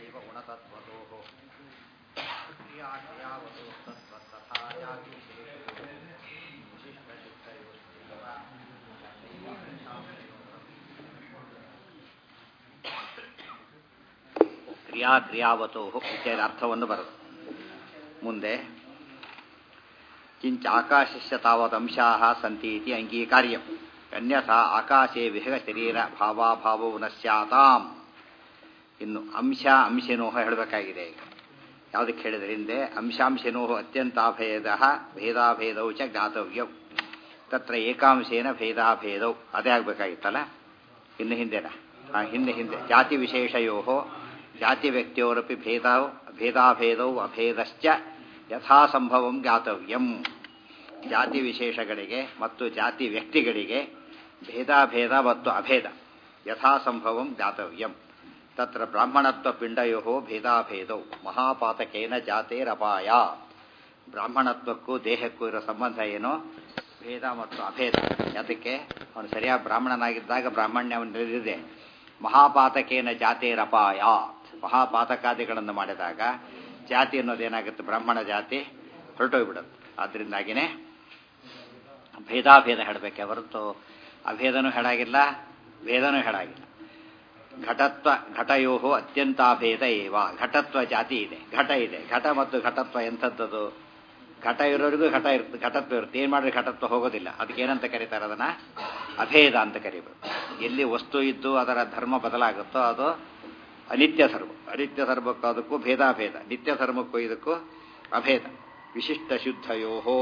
ತಥೈವ ಗುಣತತ್ವತೋಃ ಕ್ರಿಯಾ ಕ್ರಿಯಾವತೋ ತತ್ವತ್ತಥಾ ಯಾತಿ ಕ್ರಿಯಾ ಕ್ರಿಯಾವತೋ ಇತ್ಯಾದಿ ಅರ್ಥವನ್ನು ಬರದು ಮುಂದೆ ಕಿಂಚ ಆಕಾಶಸ್ಯ ತಾವತ್ ಅಂಶಾ ಸಂತಿ ಇತಿ ಅಂಗೀಕಾರ್ಯಂ ಅನ್ಯಥಾ ಆಕಾಶೇ ವಿಹಗ ಶರೀರ ಭಾವಾಭಾವವು ನ ಸ್ಯಾತಾಂ ಇನ್ನು ಅಂಶ ಅಂಶನೋಹ ಹೇಳಬೇಕಾಗಿದೆ ಈಗ ಯಾವುದಕ್ಕೆ ಹೇಳಿದ್ರೆ ಹಿಂದೆ ಅಂಶಾಂಶನೋಹ ಅತ್ಯಂತಾಭೇದ ಭೇದಾಭೇದವು ಚ ಜ್ಞಾತವ್ಯವು ತತ್ರ ಏಕಾಂಶೇನ ಭೇದಾಭೇದವು ಅದೇ ಆಗಬೇಕಾಗಿತ್ತಲ್ಲ ಇನ್ನು ಹಿಂದೆನ ಆ, ಹಿಂದೆ ಹಿಂದೆ ಜಾತಿ ವಿಶೇಷಯೋ ಜಾತಿ ವ್ಯಕ್ತಿಯವರಪಿ ಭೇದ ಭೇದಾಭೇದವು ಅಭೇದಶ್ಚ ಯಥಾಸಂಭವಂ ಜ್ಞಾತವ್ಯಂ ಜಾತಿ ವಿಶೇಷಗಳಿಗೆ ಮತ್ತು ಜಾತಿ ವ್ಯಕ್ತಿಗಳಿಗೆ ಭೇದಾಭೇದ ಮತ್ತು ಅಭೇದ ಯಥಾಸಂಭವಂ ಜ್ಞಾತವ್ಯಂ ತತ್ರ ಬ್ರಾಹ್ಮಣತ್ವ ಪಿಂಡಯೋ ಭೇದಾಭೇದವು ಮಹಾಪಾತಕೇನ ಜಾತೇರಪಾಯ ಬ್ರಾಹ್ಮಣತ್ವಕ್ಕೂ ದೇಹಕ್ಕೂ ಇರೋ ಸಂಬಂಧ ಏನು ಭೇದ ಮತ್ತು ಅಭೇದ ಅದಕ್ಕೆ ಅವನು ಸರಿಯಾಗಿ ಬ್ರಾಹ್ಮಣನಾಗಿದ್ದಾಗ ಬ್ರಾಹ್ಮಣ್ಯ ಅವನಿದೆ ಮಹಾಪಾತಕೇನ ಜಾತೇರಪಾಯ ಮಹಾಪಾತಕಾದಿಗಳನ್ನು ಮಾಡಿದಾಗ ಜಾತಿ ಅನ್ನೋದೇನಾಗುತ್ತೆ ಬ್ರಾಹ್ಮಣ ಜಾತಿ ಹೊರಟೋಗ್ಬಿಡುತ್ತೆ ಆದ್ದರಿಂದಾಗಿನೇ ಭೇದಾಭೇದ ಹೇಳಬೇಕೆ ಹೊರತು ಅಭೇದನೂ ಹೇಳಾಗಿಲ್ಲ ಭೇದನೂ ಹೇಳಾಗಿಲ್ಲ ಘಟತ್ವ ಘಟಯೋ ಅತ್ಯಂತಾಭೇದ ಏವ ಘಟತ್ವ ಜಾತಿ ಇದೆ ಘಟ ಇದೆ ಘಟ ಮತ್ತು ಘಟತ್ವ ಎಂಥದ್ದದು ಘಟ ಇರೋರಿಗೂ ಘಟ ಇರುತ್ತೆ ಘಟತ್ವ ಇರುತ್ತೆ ಏನು ಮಾಡಿದ್ರೆ ಘಟತ್ವ ಹೋಗೋದಿಲ್ಲ ಅದಕ್ಕೆ ಏನಂತ ಕರೀತಾರೆ ಅದನ್ನ ಅಭೇದ ಅಂತ ಕರಿಬೇಕು ಎಲ್ಲಿ ವಸ್ತು ಇದ್ದು ಅದರ ಧರ್ಮ ಬದಲಾಗುತ್ತೋ ಅದು ಅನಿತ್ಯ ಧರ್ಮ ಅನಿತ್ಯ ಧರ್ಮಕ್ಕೂ ಅದಕ್ಕೂ ಭೇದಾಭೇದ ನಿತ್ಯ ಧರ್ಮಕ್ಕೂ ಇದಕ್ಕೂ ಅಭೇದ ವಿಶಿಷ್ಟ ಶುದ್ಧಯೋಹೋ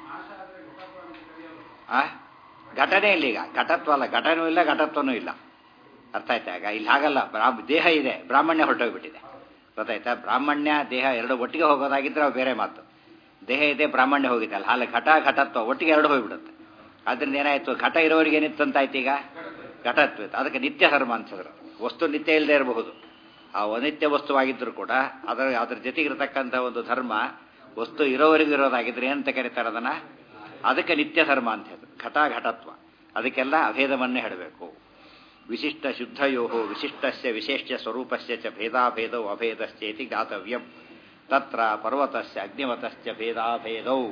ಆ ಘಟನೆ ಇಲ್ಲ ಈಗ ಘಟತ್ವ ಅಲ್ಲ ಘಟನೂ ಇಲ್ಲ ಘಟತ್ವನೂ ಇಲ್ಲ ಅರ್ಥ ಆಯ್ತಾ ಈಗ ಇಲ್ಲಿ ಹಾಗಲ್ಲ ಬ್ರಾ- ದೇಹ ಇದೆ ಬ್ರಾಹ್ಮಣ್ಯ ಹೊರಟೋಗ್ಬಿಟ್ಟಿದೆ ಗೊತ್ತಾಯ್ತಾ ಬ್ರಾಹ್ಮಣ್ಯ ದೇಹ ಎರಡು ಒಟ್ಟಿಗೆ ಹೋಗೋದಾಗಿದ್ರೆ ಅವು ಬೇರೆ ಮಾತು ದೇಹ ಇದೆ ಬ್ರಾಹ್ಮಣ್ಯ ಹೋಗಿದೆ ಅಲ್ಲ ಹಾಲೆ ಘಟ ಘಟತ್ವ ಒಟ್ಟಿಗೆ ಎರಡು ಹೋಗ್ಬಿಡುತ್ತೆ ಅದರಿಂದ ಏನಾಯ್ತು ಘಟ ಇರೋರಿಗೆ ಏನಿತ್ತಂತಾಯ್ತು ಈಗ ಘಟತ್ವ ಇತ್ತು. ಅದಕ್ಕೆ ನಿತ್ಯ ಧರ್ಮ ಅನ್ಸಿದ್ರು ವಸ್ತು ನಿತ್ಯ ಇಲ್ಲದೆ ಇರಬಹುದು ಆ ಅನಿತ್ಯ ವಸ್ತುವಾಗಿದ್ದರೂ ಕೂಡ ಅದರ ಅದ್ರ ಜೊತೆಗಿರತಕ್ಕಂಥ ಒಂದು ಧರ್ಮ ವಸ್ತು ಇರೋವರೆಗೂ ಇರೋದಾಗಿದ್ರೆ ಏನಂತ ಕರೀತಾರೆ ಅದನ್ನ ಅದಕ್ಕೆ ನಿತ್ಯ ಧರ್ಮ ಅಂತ ಹೇಳಿದ್ರು ಘಟ ಘಟತ್ವ ಅದಕ್ಕೆಲ್ಲ ಅಭೇದವನ್ನೇ ಹೇಳಬೇಕು ವಿಶಿಷ್ಟ ಶುದ್ಧಯೋ ವಿಶಿಷ್ಟಸ್ಯ ವಿಶೇಷ್ಯ ಸ್ವರೂಪಸ್ಯ ಚ ಭೇದಾಭೇದೌ ಅಭೇದಶ್ಚೇತಿ ಜ್ಞಾತವ್ಯಂ ತತ್ರ ಪರ್ವತಸ್ಯ ಅಗ್ನಿವತಶ್ಚ ಭೇದಾಭೇದೌ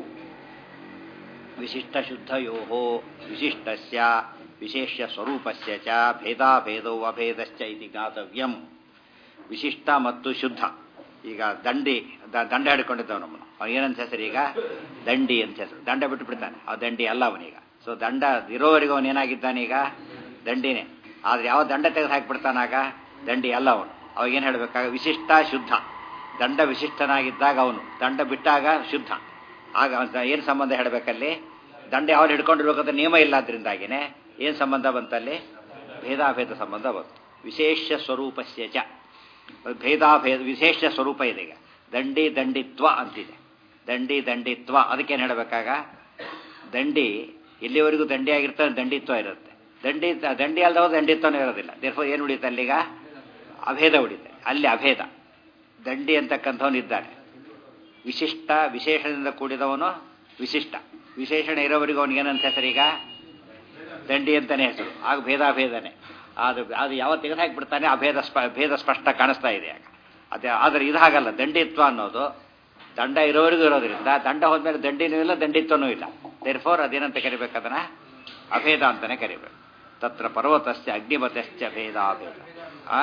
ವಿಶಿಷ್ಟ ಶುದ್ಧಯೋ ವಿಶಿಷ್ಟಸ್ಯ ವಿಶೇಷ್ಯ ಸ್ವರೂಪಸ್ಯ ಚ ಭೇದಾಭೇದೌ ಅಭೇದಶ್ಚ ಇತಿ ಜ್ಞಾತವ್ಯಂ ವಿಶಿಷ್ಟ ಮತ್ತು ಶುದ್ಧ ಈಗ ದಂಡಿ ದ- ದಂಡ ಹಿಡ್ಕೊಂಡಿದ್ದವ ನಮ್ಮನ್ನು ಅವ್ನು ಏನಂತ ಹೆಸರು ಈಗ ದಂಡಿ ಅಂತ ಹೆಸರು ದಂಡ ಬಿಟ್ಟು ಬಿಡ್ತಾನೆ ಆ ದಂಡಿ ಅಲ್ಲ ಅವನೀಗ ಸೊ ದಂಡ ಇರೋವರೆಗೂ ಅವನು ಏನಾಗಿದ್ದಾನೆ ಈಗ ದಂಡಿನೇ ಆದ್ರೆ ಯಾವ ದಂಡ ತೆಗೆದು ಹಾಕಿಬಿಡ್ತಾನಾಗ ದಂಡಿ ಅಲ್ಲ ಅವನು ಅವಾಗ ಏನು ಹೇಳಬೇಕಾಗ ವಿಶಿಷ್ಟ ಶುದ್ಧ ದಂಡ ವಿಶಿಷ್ಟನಾಗಿದ್ದಾಗ ಅವನು ದಂಡ ಬಿಟ್ಟಾಗ ಶುದ್ಧ ಆಗ ಏನು ಸಂಬಂಧ ಹೇಳಬೇಕಲ್ಲಿ ದಂಡ ಯಾವಾಗ ಹಿಡ್ಕೊಂಡಿರ್ಬೇಕಂತ ನಿಯಮ ಇಲ್ಲ ಅದರಿಂದಾಗಿನೇ ಏನು ಸಂಬಂಧ ಬಂತಲ್ಲಿ ಭೇದಾಭೇದ ಸಂಬಂಧ ಬಂತು ವಿಶೇಷ ಸ್ವರೂಪಸ್ಯ ಚ ಭೇದಾಭೇದ ವಿಶೇಷ ಸ್ವರೂಪ ಇದೆ ಈಗ ದಂಡಿ ದಂಡಿತ್ವ ಅಂತಿದೆ ದಂಡಿ ದಂಡಿತ್ವ ಅದಕ್ಕೇನು ಹೇಳಬೇಕಾಗ ದಂಡಿ ಎಲ್ಲಿವರೆಗೂ ದಂಡಿ ಆಗಿರ್ತಾನೆ ದಂಡಿತ್ವ ಇರುತ್ತೆ ದಂಡಿ ದಂಡಿ ಅಲ್ದವ ದಂಡಿತ್ವನೂ ಇರೋದಿಲ್ಲ ದೇರ್ಫೋ ಏನು ಉಳಿಯುತ್ತೆ ಅಲ್ಲಿಗ ಅಭೇದ ಉಳಿತೆ ಅಲ್ಲಿ ಅಭೇದ ದಂಡಿ ಅಂತಕ್ಕಂಥವನು ಇದ್ದಾನೆ ವಿಶಿಷ್ಟ ವಿಶೇಷದಿಂದ ಕೂಡಿದವನು ವಿಶಿಷ್ಟ ವಿಶೇಷಣ ಇರೋವರೆಗೂ ಅವನಿಗೇನಂತ ಹೆಸರೀಗ ದಂಡಿ ಅಂತಾನೆ ಹೆಸರು ಆಗ ಭೇದಾಭೇದನೆ ಅದು ಅದು ಯಾವ ತೆಗೆದುಹಾಕಿಬಿಡ್ತಾನೆ ಆ ಭೇದ ಸ್ಪ ಭೇದ ಸ್ಪಷ್ಟ ಕಾಣಿಸ್ತಾ ಇದೆ ಆಗ ಅದೇ ಆದರೆ ಇದು ಹಾಗಲ್ಲ ದಂಡಿತ್ವ ಅನ್ನೋದು ದಂಡ ಇರೋವರೆಗೂ ಇರೋದ್ರಿಂದ ದಂಡ ಹೋದ್ಮೇಲೆ ದಂಡಿನೂ ಇಲ್ಲ ದಂಡಿತ್ವನೂ ಇಲ್ಲ ದೇರ್ಫೋರ್ ಅದೇನಂತ ಕರಿಬೇಕು ಅದನ್ನ ಅಭೇದ ಅಂತಾನೆ ಕರಿಬೇಕು ತತ್ರ ಪರ್ವತಸ್ಯ ಅಗ್ನಿಮತಶ್ಚ ಭೇದಾಭೇದ ಆ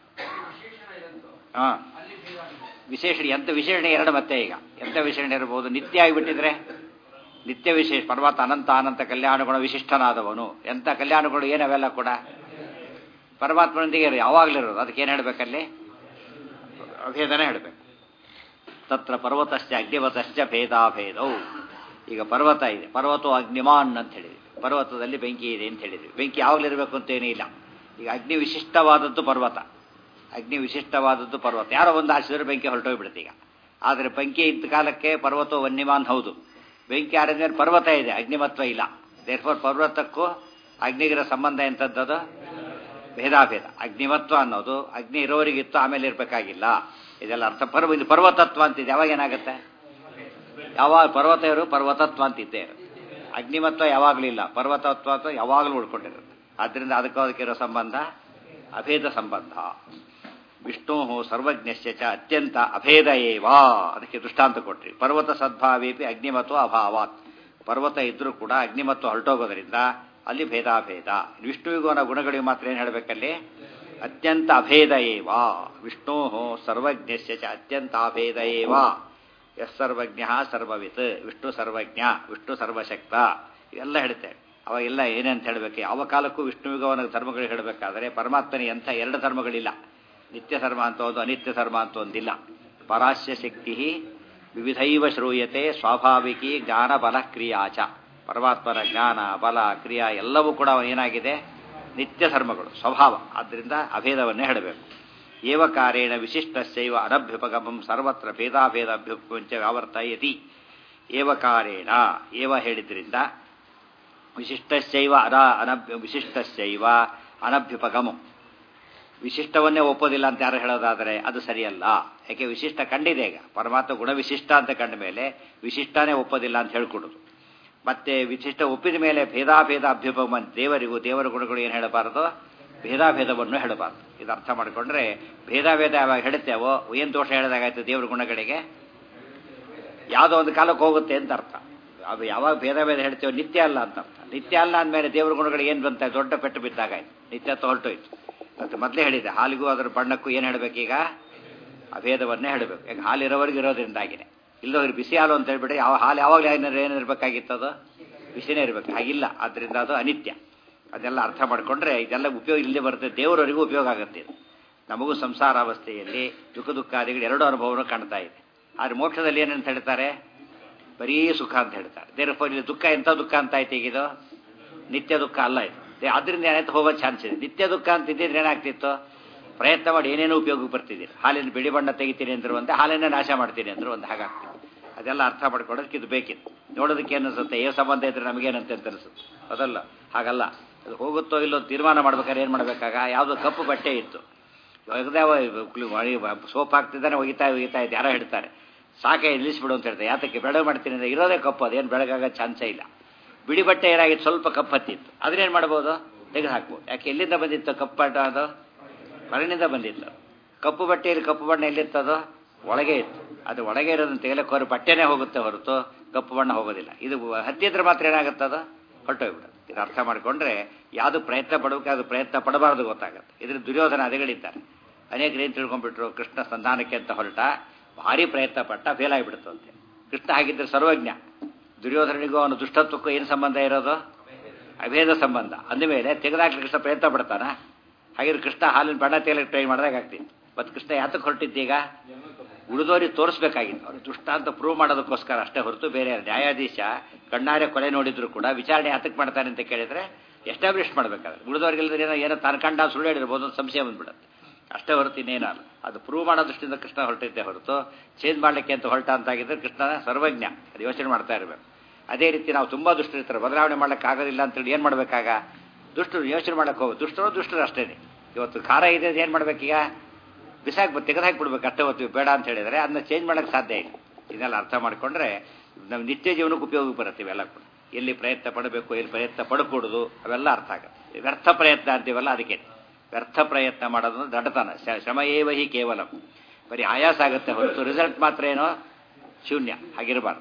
ಹಾ ವಿಶೇಷಣೆ ಎಂತ ವಿಶೇಷಣೆ ಎರಡು ಮತ್ತೆ ಈಗ ಎಂತ ವಿಶೇಷಣೆ ಇರಬಹುದು ನಿತ್ಯ ಆಗಿಬಿಟ್ಟಿದ್ರೆ ನಿತ್ಯ ವಿಶೇಷ ಪರ್ವತ ಅನಂತ ಅನಂತ ಕಲ್ಯಾಣಗುಣ ವಿಶಿಷ್ಟನಾದವನು ಎಂತ ಕಲ್ಯಾಣಗಳು ಏನವೆಲ್ಲ ಕೂಡ ಪರಮಾತ್ಮನೊಂದಿಗೆ ಯಾವಾಗಲೂ ಇರೋದು ಅದಕ್ಕೆ ಏನು ಹೇಳಬೇಕಲ್ಲಿ ಅಭೇದನೆ ಹೇಳಬೇಕು ತತ್ರ ಪರ್ವತಶ್ಚ ಅಗ್ನಿವತಶ್ಚ ಭೇದಾಭೇದವು ಈಗ ಪರ್ವತ ಇದೆ ಪರ್ವತೋ ಅಗ್ನಿಮಾನ್ ಅಂತ ಹೇಳಿದ್ವಿ ಪರ್ವತದಲ್ಲಿ ಬೆಂಕಿ ಇದೆ ಅಂತ ಹೇಳಿದ್ವಿ ಬೆಂಕಿ ಯಾವಾಗಲೂ ಇರಬೇಕು ಅಂತ ಏನೂ ಇಲ್ಲ ಈಗ ಅಗ್ನಿ ವಿಶಿಷ್ಟವಾದದ್ದು ಪರ್ವತ ಅಗ್ನಿ ವಿಶಿಷ್ಟವಾದದ್ದು ಪರ್ವತ ಯಾರೋ ಒಂದು ಹಾಸಿದ್ರೆ ಬೆಂಕಿ ಹೊರಟೋಗ್ಬಿಡುತ್ತೆ ಈಗ ಆದರೆ ಬೆಂಕಿ ಇದ್ದ ಕಾಲಕ್ಕೆ ಪರ್ವತೋ ವನ್ಯಮಾನ್ ಹೌದು ಬೆಂಕಿ ಆರಿದ್ಮೇಲೆ ಪರ್ವತ ಇದೆ ಅಗ್ನಿಮತ್ವ ಇಲ್ಲ ದೇರ್ಫೋರ್ ಪರ್ವತಕ್ಕೂ ಅಗ್ನಿಗಿರೋ ಸಂಬಂಧ ಎಂಥದ್ದದು ಭೇದಾಭೇದ ಅಗ್ನಿಮತ್ವ ಅನ್ನೋದು ಅಗ್ನಿ ಇರೋರಿಗಿತ್ತು ಆಮೇಲೆ ಇರಬೇಕಾಗಿಲ್ಲ ಇದೆಲ್ಲ ಅರ್ಥ ಪರ್ವ ಇದು ಪರ್ವತತ್ವ ಅಂತಿದೆ ಯಾವಾಗ ಏನಾಗುತ್ತೆ ಯಾವಾಗ ಪರ್ವತ ಇರು ಪರ್ವತತ್ವ ಅಂತಿದ್ದೇ ಇರು ಅಗ್ನಿಮತ್ವ ಯಾವಾಗಲೂ ಇಲ್ಲ ಪರ್ವತತ್ವ ಅಥವಾ ಯಾವಾಗಲೂ ಉಳ್ಕೊಂಡಿರುತ್ತೆ ಆದ್ದರಿಂದ ಅದಕ್ಕೂ ಅದಕ್ಕಿರೋ ಸಂಬಂಧ ಅಭೇದ ಸಂಬಂಧ ವಿಷ್ಣು ಸರ್ವಜ್ಞಶ್ಚ ಚ ಅತ್ಯಂತ ಅಭೇದ ಏವ ಅದಕ್ಕೆ ದೃಷ್ಟಾಂತ ಕೊಟ್ರಿ ಪರ್ವತ ಸದ್ಭಾವೇಪಿ ಅಗ್ನಿಮತ್ವ ಅಭಾವಾತ್ ಪರ್ವತ ಇದ್ರೂ ಕೂಡ ಅಗ್ನಿಮತ್ವ ಹೊರಟೋಗೋದ್ರಿಂದ ಅಲ್ಲಿ ಭೇದಾಭೇದ ವಿಷ್ಣುವಿಗೂ ಅನ್ನೋ ಗುಣಗಳಿಗೆ ಮಾತ್ರ ಏನು ಹೇಳಬೇಕಲ್ಲಿ ಅತ್ಯಂತ ಅಭೇದ ಏವ ವಿಷ್ಣೋ ಸರ್ವಜ್ಞಶ್ಚ ಚ ಅತ್ಯಂತ ಅಭೇದ ಏವ ಎಸ್ ಸರ್ವಜ್ಞ ಸರ್ವವಿತ್ ವಿಷ್ಣು ಸರ್ವಜ್ಞ ವಿಷ್ಣು ಸರ್ವಶಕ್ತ ಇವೆಲ್ಲ ಹೇಳ್ತೇವೆ ಅವಾಗೆಲ್ಲ ಏನೇಂತ ಹೇಳಬೇಕು ಯಾವ ಕಾಲಕ್ಕೂ ವಿಷ್ಣುವಿಗೂ ಅವನ ಧರ್ಮಗಳು ಹೇಳಬೇಕಾದ್ರೆ ಪರಮಾತ್ಮನಿಗೆ ಎಂಥ ಎರಡು ಧರ್ಮಗಳಿಲ್ಲ ನಿತ್ಯ ಧರ್ಮ ಅಂತ ಒಂದು ಅನಿತ್ಯ ಧರ್ಮ ಅಂತ ಒಂದಿಲ್ಲ ಪರಾಸ್ಯ ಶಕ್ತಿ ವಿವಿಧೈವ ಶ್ರೂಯತೆ ಸ್ವಾಭಾವಿಕಿ ಜ್ಞಾನ ಬಲ ಕ್ರಿಯಾಚ ಪರಮಾತ್ಮನ ಜ್ಞಾನ ಬಲ ಕ್ರಿಯಾ ಎಲ್ಲವೂ ಕೂಡ ಏನಾಗಿದೆ ನಿತ್ಯ ಧರ್ಮಗಳು ಸ್ವಭಾವ ಆದ್ದರಿಂದ ಅಭೇದವನ್ನೇ ಹೇಳಬೇಕು ಏವಕಾರೇಣ ವಿಶಿಷ್ಟಸ್ಯೈವ ಅನಭ್ಯುಪಗಮಂ ಸರ್ವತ್ರ ಭೇದಾಭೇದ ಅಭ್ಯುಪಂಚ ವ್ಯಾವರ್ತಯತಿ ಏವಕಾರೇಣ ಏವ ಹೇಳಿದ್ರಿಂದ ವಿಶಿಷ್ಟಸ್ಯೈವ ಅನ ಅನಭ್ಯ ವಿಶಿಷ್ಟಸ್ಯೈವ ಅನಭ್ಯುಪಗಮಂ ವಿಶಿಷ್ಟವನ್ನೇ ಒಪ್ಪೋದಿಲ್ಲ ಅಂತ ಯಾರು ಹೇಳೋದಾದರೆ ಅದು ಸರಿಯಲ್ಲ ಯಾಕೆ ವಿಶಿಷ್ಟ ಕಂಡಿದೆ ಈಗ ಪರಮಾತ್ಮ ಗುಣವಿಶಿಷ್ಟ ಅಂತ ಕಂಡ ಮೇಲೆ ವಿಶಿಷ್ಟನೇ ಒಪ್ಪೋದಿಲ್ಲ ಅಂತ ಹೇಳ್ಕೊಡೋದು ಮತ್ತೆ ವಿಶಿಷ್ಟ ಒಪ್ಪಿದ ಮೇಲೆ ಭೇದಾಭೇದ ಅಭ್ಯುಪಮ ದೇವರಿಗೂ ದೇವರ ಗುಣಗಳು ಏನು ಹೇಳಬಾರದು ಭೇದಾಭೇದವನ್ನು ಹೇಳಬಾರದು ಇದು ಅರ್ಥ ಮಾಡಿಕೊಂಡ್ರೆ ಭೇದಾಭೇದ ಯಾವಾಗ ಹೇಳುತ್ತೇವೋ ಏನು ದೋಷ ಹೇಳಿದಾಗಾಯ್ತು ದೇವರ ಗುಣಗಳಿಗೆ ಯಾವುದೋ ಒಂದು ಕಾಲಕ್ಕೆ ಹೋಗುತ್ತೆ ಅಂತ ಅರ್ಥ ಅದು ಯಾವಾಗ ಭೇದಾಭೇದ ಹೇಳ್ತೇವೋ ನಿತ್ಯ ಅಲ್ಲ ಅಂತ ಅರ್ಥ ನಿತ್ಯ ಅಲ್ಲ ಅಂದಮೇಲೆ ದೇವರ ಗುಣಗಳಿಗೆ ಏನು ಬಂತ ದೊಡ್ಡ ಪೆಟ್ಟು ಬಿದ್ದಾಗಾಯ್ತು ನಿತ್ಯತ್ವ ಹೊರಟೋಯ್ತು ಅದು ಮೊದಲೇ ಹೇಳಿದೆ ಹಾಲಿಗೂ ಅದರ ಬಣ್ಣಕ್ಕೂ ಏನು ಹೇಳಬೇಕೀಗ ಅಭೇದವನ್ನೇ ಹೇಳಬೇಕು ಈಗ ಹಾಲಿರೋವರೆಗೂ ಇರೋದ್ರಿಂದಾಗಿನೇ ಇಲ್ಲದವ್ರು ಬಿಸಿ ಹಾಲು ಅಂತ ಹೇಳ್ಬಿಟ್ಟು ಯಾವ ಹಾಲು ಯಾವಾಗಲೂ ಏನಾದ್ರು ಏನಿರಬೇಕಾಗಿತ್ತು ಅದು ಬಿಸಿನೇ ಇರಬೇಕು ಹಾಗಿಲ್ಲ ಆದ್ದರಿಂದ ಅದು ಅನಿತ್ಯ ಅದೆಲ್ಲ ಅರ್ಥ ಮಾಡಿಕೊಂಡ್ರೆ ಇದೆಲ್ಲ ಉಪಯೋಗ ಇಲ್ಲದೆ ಬರುತ್ತೆ ದೇವರವರಿಗೂ ಉಪಯೋಗ ಆಗುತ್ತೆ ಇದು ನಮಗೂ ಸಂಸಾರಾವಸ್ಥೆಯಲ್ಲಿ ದುಃಖ ದುಃಖಾದಿಗಳು ಎರಡು ಅನುಭವವನ್ನು ಕಾಣ್ತಾ ಇದೆ ಆದರೆ ಮೋಕ್ಷದಲ್ಲಿ ಏನಂತ ಹೇಳ್ತಾರೆ ಬರೀ ಸುಖ ಅಂತ ಹೇಳ್ತಾರೆ ದೇವರ ಇಲ್ಲಿ ದುಃಖ ಎಂಥ ದುಃಖ ಅಂತ ಆಯ್ತು ಈಗ ಇದು ನಿತ್ಯ ದುಃಖ ಅಲ್ಲ ಇದು ಅದರಿಂದ ಏನಾಯ್ತು ಹೋಗೋ ಚಾನ್ಸ್ ಇದೆ ನಿತ್ಯ ದುಃಖ ಅಂತ ಇದ್ದಿದ್ರೆ ಏನಾಗ್ತಿತ್ತು ಪ್ರಯತ್ನ ಮಾಡಿ ಏನೇನೋ ಉಪಯೋಗಕ್ಕೆ ಬರ್ತಿದ್ದೀರಿ ಹಾಲಿನ ಬಿಳಿ ಬಣ್ಣ ತೆಗಿತೀನಿ ಅಂದ್ರು ಒಂದು ಹಾಲಿನ ನಾಶ ಮಾಡ್ತೀನಿ ಅಂದ್ರು ಒಂದು ಹಾಗಾಗ್ತಿತ್ತು ಅದೆಲ್ಲ ಅರ್ಥ ಮಾಡ್ಕೊಳ್ಳೋದಕ್ಕೆ ಇದು ಬೇಕಿತ್ತು ನೋಡೋದಕ್ಕೆ ಏನಿಸುತ್ತೆ ಏ ಸಂಬಂಧ ಇದ್ರೆ ನಮಗೇನಂತೆ ಅಂತ ಅನಿಸುತ್ತೆ ಅದಲ್ಲ ಹಾಗಲ್ಲ ಅದು ಹೋಗುತ್ತೋ ಇಲ್ಲೋ ತೀರ್ಮಾನ ಮಾಡ್ಬೇಕಾದ್ರೆ ಏನು ಮಾಡಬೇಕಾಗ ಯಾವುದೋ ಕಪ್ಪು ಬಟ್ಟೆ ಇತ್ತು ಸೋಪ್ ಹಾಕ್ತಿದ್ದಾನೆ ಒಗಿತಾ ಒಗಿತಾ ಇದ್ದು ಯಾರೋ ಹೇಳ್ತಾರೆ ಸಾಕೆ ನಿಲ್ಲಿಸ್ಬಿಡು ಅಂತ ಹೇಳ್ತಾರೆ ಯಾತಕ್ಕೆ ಬೆಳಗ್ಗೆ ಮಾಡ್ತೀನಿ ಅಂದರೆ ಇರೋದೇ ಕಪ್ಪು ಅದೇನು ಬೆಳಗಾಗೋ ಚಾನ್ಸೇ ಇಲ್ಲ ಬಿಳಿ ಬಟ್ಟೆ ಏನಾಗಿತ್ತು ಸ್ವಲ್ಪ ಕಪ್ಪು ಹತ್ತಿತ್ತು ಅದನ್ನೇನು ಮಾಡ್ಬೋದು ತೆಗೆದು ಹಾಕ್ಬೋದು ಯಾಕೆ ಎಲ್ಲಿಂದ ಬಂದಿತ್ತು ಕಪ್ಪು ಬಣ್ಣ ಅದು ಹೊರಗಿನಿಂದ ಬಂದಿತ್ತು ಕಪ್ಪು ಬಟ್ಟೆಯಲ್ಲಿ ಕಪ್ಪು ಬಣ್ಣ ಎಲ್ಲಿತ್ತದು ಒಳಗೆ ಇತ್ತು ಅದು ಒಳಗೆ ಇರೋದನ್ನ ತೆಗೆಲಕ್ಕೆ ಹೊರ ಬಟ್ಟೆನೇ ಹೋಗುತ್ತೆ ಹೊರತು ಕಪ್ಪು ಬಣ್ಣ ಹೋಗೋದಿಲ್ಲ ಇದು ಹತ್ತಿದ್ರೆ ಮಾತ್ರ ಏನಾಗುತ್ತೆ ಅದು ಹೊರಟೋಗ್ಬಿಡುತ್ತೆ ಇದು ಅರ್ಥ ಮಾಡಿಕೊಂಡ್ರೆ ಯಾವುದು ಪ್ರಯತ್ನ ಪಡಬೇಕು ಅದು ಪ್ರಯತ್ನ ಪಡಬಾರ್ದು ಗೊತ್ತಾಗುತ್ತೆ ಇದ್ರ ದುರ್ಯೋಧನ ಅದಿಗಳಿದ್ದಾರೆ ಅನೇಕರು ಏನು ತಿಳ್ಕೊಂಡ್ಬಿಟ್ರು ಕೃಷ್ಣ ಸಂಧಾನಕ್ಕೆ ಅಂತ ಹೊರಟ ಭಾರಿ ಪ್ರಯತ್ನ ಪಟ್ಟ ಫೇಲ್ ಆಗಿಬಿಡ್ತು ಅಂತೆ ಕೃಷ್ಣ ಹಾಗಿದ್ರೆ ಸರ್ವಜ್ಞ ದುರ್ಯೋಧನಿಗೂ ಅವನು ದುಷ್ಟತ್ವಕ್ಕೂ ಏನು ಸಂಬಂಧ ಇರೋದು ಅಭೇದ ಸಂಬಂಧ ಅಂದಮೇಲೆ ತೆಗೆದಾಕ್ಲಿ ಕೃಷ್ಣ ಪ್ರಯತ್ನ ಪಡ್ತಾನ ಹಾಗಿದ್ರೆ ಕೃಷ್ಣ ಹಾಲಿನ ಬಣ್ಣ ತೆಗೆಲಕ್ಕೆ ಟ್ರೈ ಮಾಡಿದಾಗ ಆಗ್ತಿತ್ತು ಮತ್ತು ಕೃಷ್ಣ ಯಾತಕ್ಕೆ ಹೊರಟಿದ್ದೀಗ ಉಳಿದೋರಿಗೆ ತೋರಿಸ್ಬೇಕಾಗಿತ್ತು ಅವ್ರು ದುಷ್ಟ ಅಂತ ಪ್ರೂವ್ ಮಾಡೋದಕ್ಕೋಸ್ಕರ ಅಷ್ಟೇ ಹೊರತು ಬೇರೆ ನ್ಯಾಯಾಧೀಶ ಕಣ್ಣಾರೆ ಕೊಲೆ ನೋಡಿದ್ರು ಕೂಡ ವಿಚಾರಣೆ ಯಾತಕ್ಕೆ ಮಾಡ್ತಾನೆ ಅಂತ ಕೇಳಿದ್ರೆ ಎಸ್ಟಾಬ್ಲಿಷ್ ಮಾಡಬೇಕಾದ್ರೆ ಉಳಿದವ್ರಿಗಿಲ್ಲದ್ರೆ ಏನೋ ಏನೋ ತಾನು ಕಂಡ ಸುಳ್ಳು ಹೇಳಿರ್ಬೋದು ಅಂತ ಸಂಶಯ ಬಂದ್ಬಿಡುತ್ತೆ ಅಷ್ಟೇ ಹೊರತು ಇನ್ನೇನಲ್ಲ ಅದು ಪ್ರೂವ್ ಮಾಡೋ ದೃಷ್ಟಿಯಿಂದ ಕೃಷ್ಣ ಹೊರಟಿದ್ದೆ ಹೊರತು ಚೇಂಜ್ ಮಾಡಲಿಕ್ಕೆ ಅಂತ ಹೊರಟ ಅಂತಾಗಿದ್ರೆ ಕೃಷ್ಣನ ಸರ್ವಜ್ಞ ಅದು ಯೋಚನೆ ಮಾಡ್ತಾ ಇರಬೇಕು ಅದೇ ರೀತಿ ನಾವು ತುಂಬ ದುಷ್ಟರಿರ್ತಾರೆ ಬದಲಾವಣೆ ಮಾಡಕ್ಕೆ ಆಗೋದಿಲ್ಲ ಅಂತೇಳಿ ಏನು ಮಾಡಬೇಕಾಗ ದುಷ್ಟರು ಯೋಚನೆ ಮಾಡಕ್ಕೆ ಹೋಗೋದು ದುಷ್ಟರು ದುಷ್ಟರು ಅಷ್ಟೇ ಇವತ್ತು ಖಾರ ಇದೆ ಏನು ಮಾಡ್ಬೇಕೀಗ ಬಿಸಾಕ್ ತೆಗೆದು ಬಿಡ್ಬೇಕು ಅಷ್ಟೇ ಹೊತ್ತು ಬೇಡ ಅಂತ ಹೇಳಿದರೆ ಅದನ್ನ ಚೇಂಜ್ ಮಾಡೋಕ್ಕೆ ಸಾಧ್ಯ ಇಲ್ಲ ಇದನ್ನೆಲ್ಲ ಅರ್ಥ ಮಾಡಿಕೊಂಡ್ರೆ ನಾವು ನಿತ್ಯ ಜೀವನಕ್ಕೆ ಉಪಯೋಗಕ್ಕೆ ಬರುತ್ತೆ ಇವೆಲ್ಲ ಕೂಡ ಎಲ್ಲಿ ಪ್ರಯತ್ನ ಪಡಬೇಕು ಎಲ್ಲಿ ಪ್ರಯತ್ನ ಪಡಕೂಡುದು ಅವೆಲ್ಲ ಅರ್ಥ ಆಗುತ್ತೆ ವ್ಯರ್ಥ ಪ್ರಯತ್ನ ಅಂತೀವಲ್ಲ ಅದಕ್ಕೆ ವ್ಯರ್ಥ ಪ್ರಯತ್ನ ಮಾಡೋದು ದಡ್ಡತನ ಶ್ರಮ ಏವ ಹಿ ಕೇವಲ ಬರೀ ಆಯಾಸ ಆಗುತ್ತೆ ಹೊರತು ರಿಸಲ್ಟ್ ಮಾತ್ರ ಏನೋ ಶೂನ್ಯ ಹಾಗಿರಬಾರ್ದು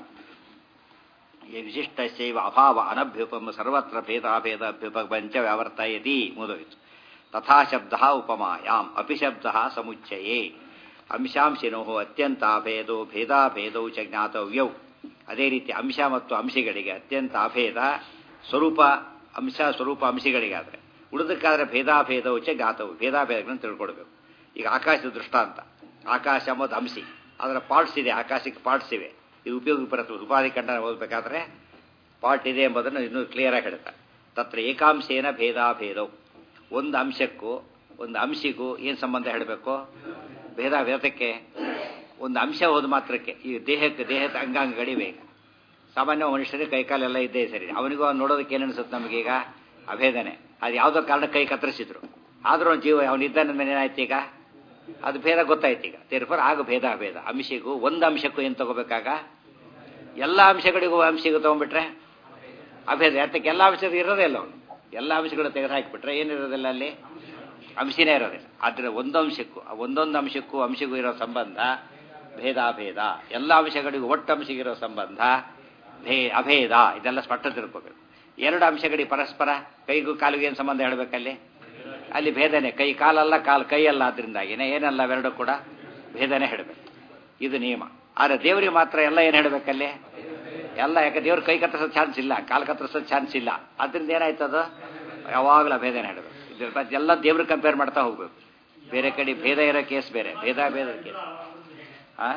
ಈ ವಿಶಿಷ್ಟ ಶೈವ ಅಭಾವ ಅನಭ್ಯುಪಮ ಸರ್ವತ್ರ ಭೇದಾಭೇದ ಅಭ್ಯುಪಂಚ ವ್ಯಾವರ್ತಯತಿ ಮುದೋಯಿತು ತಥಾ ಶಬ್ದ ಉಪಮಾಯಾಮ್ ಅಪಿ ಶಬ್ದ ಸಮುಚ್ಚಯೇ ಅಂಶಾಂಶಿನೋ ಅತ್ಯಂತಾಭೇದೋ ಭೇದಾಭೇದೌ ಚ ಜ್ಞಾತವ್ಯೌ ಅದೇ ರೀತಿ ಅಂಶ ಮತ್ತು ಅಂಶಗಳಿಗೆ ಅತ್ಯಂತ ಅಭೇದ ಸ್ವರೂಪ ಅಂಶ ಸ್ವರೂಪ ಅಂಶಗಳಿಗಾದರೆ ಉಳಿದಕ್ಕಾದ್ರೆ ಭೇದಾಭೇದವು ಚ ಜ್ಞಾತವು ಭೇದಾಭೇದಗಳನ್ನು ತಿಳ್ಕೊಳ್ಬೇಕು ಈಗ ಆಕಾಶದ ದೃಷ್ಟಾಂತ ಆಕಾಶ ಮತ್ತು ಅಂಶಿ ಅದರ ಪಾರ್ಟ್ಸ್ ಇದೆ ಆಕಾಶಕ್ಕೆ ಪಾರ್ಟ್ಸ್ ಇವೆ ಇದು ಉಪಯೋಗ ಬರುತ್ತೆ ಉಪಾಧಿ ಖಂಡನ ಓದಬೇಕಾದ್ರೆ ಪಾರ್ಟ್ ಇದೆ ಎಂಬುದನ್ನು ಇನ್ನೂ ಕ್ಲಿಯರಾಗಿ ಹೇಳ್ತಾರೆ ತತ್ರ ಏಕಾಂಶೇನ ಭೇದಾಭೇದವು ಒಂದು ಅಂಶಕ್ಕೂ ಒಂದು ಅಂಶಿಗೂ ಏನು ಸಂಬಂಧ ಹೇಳಬೇಕು ಭೇದ ಭೇದಕ್ಕೆ ಒಂದು ಅಂಶ ಹೋದ ಮಾತ್ರಕ್ಕೆ ಈ ದೇಹಕ್ಕೆ ದೇಹದ ಅಂಗಾಂಗಗಳಿವೆ ಈಗ ಸಾಮಾನ್ಯ ಮನುಷ್ಯರಿಗೆ ಕೈಕಾಲೆಲ್ಲ ಇದ್ದೇ ಸರಿ ಅವನಿಗೂ ಅವ್ನು ನೋಡೋದಕ್ಕೆ ಏನು ಅನಿಸುತ್ತೆ ನಮಗೀಗ ಅಭೇದನೆ ಅದು ಯಾವುದೋ ಕಾರಣ ಕೈ ಕತ್ತರಿಸಿದ್ರು ಆದರೂ ಅವ್ನು ಜೀವ ಅವನಿದ್ದಾನ ಮೇಲೆ ಏನಾಯ್ತು ಈಗ ಅದು ಭೇದ ಗೊತ್ತಾಯ್ತು ಈಗ ತೇರ್ಫರ್ ಆಗ ಭೇದ ಅಭೇದ ಅಂಶಿಗೂ ಒಂದು ಅಂಶಕ್ಕೂ ಏನು ತಗೋಬೇಕಾಗ ಎಲ್ಲ ಅಂಶಗಳಿಗೂ ಅಂಶಿಗೂ ತೊಗೊಂಡ್ಬಿಟ್ರೆ ಅಭೇದ ಯಾತಕ್ಕೆ ಎಲ್ಲ ಅಂಶಗಳು ಇರೋದೇ ಇಲ್ಲ ಅವನು ಎಲ್ಲ ಅಂಶಗಳು ತೆಗೆದು ಹಾಕಿಬಿಟ್ರೆ ಏನಿರೋದಿಲ್ಲ ಅಲ್ಲಿ ಅಂಶನೇ ಇರೋದಿಲ್ಲ ಆದರೆ ಒಂದು ಅಂಶಕ್ಕೂ ಒಂದೊಂದು ಅಂಶಕ್ಕೂ ಅಂಶಕ್ಕೂ ಇರೋ ಸಂಬಂಧ ಭೇದಾಭೇದ ಎಲ್ಲ ಅಂಶಗಳಿಗೂ ಒಟ್ಟು ಅಂಶಗಿರೋ ಸಂಬಂಧ ಭೇ ಅಭೇದ ಇದೆಲ್ಲ ಸ್ಪಷ್ಟ ತಿಳ್ಕೋಬೇಕು ಎರಡು ಅಂಶಗಳಿಗೆ ಪರಸ್ಪರ ಕೈಗೂ ಕಾಲಿಗೂ ಏನು ಸಂಬಂಧ ಹೇಳಬೇಕಲ್ಲಿ ಅಲ್ಲಿ ಭೇದನೆ ಕೈ ಕಾಲಲ್ಲ ಕಾಲು ಕೈಯಲ್ಲ ಆದ್ರಿಂದಾಗಿನೇ ಏನಲ್ಲ ಅವೆರಡು ಕೂಡ ಭೇದನೆ ಹೇಳಬೇಕು ಇದು ನಿಯಮ ಆದರೆ ದೇವರಿಗೆ ಮಾತ್ರ ಎಲ್ಲ ಏನು ಹೇಳಬೇಕಲ್ಲಿ ಎಲ್ಲ ಯಾಕೆ ದೇವ್ರ ಕೈ ಕತ್ತರಿಸೋ ಚಾನ್ಸ್ ಇಲ್ಲ ಕಾಲು ಕತ್ತರಿಸೋ ಚಾನ್ಸ್ ಇಲ್ಲ ಅದರಿಂದ ಏನಾಯ್ತದು ಯಾವಾಗಲೂ ಭೇದನೆ ಹೇಳಬೇಕು ಇದು ಎಲ್ಲ ದೇವ್ರಿಗೆ ಕಂಪೇರ್ ಮಾಡ್ತಾ ಹೋಗ್ಬೇಕು ಬೇರೆ ಕಡೆ ಭೇದ ಇರೋ ಕೇಸ್ ಬೇರೆ ಭೇದ ಭೇದ ಕೇಸ್ ಆ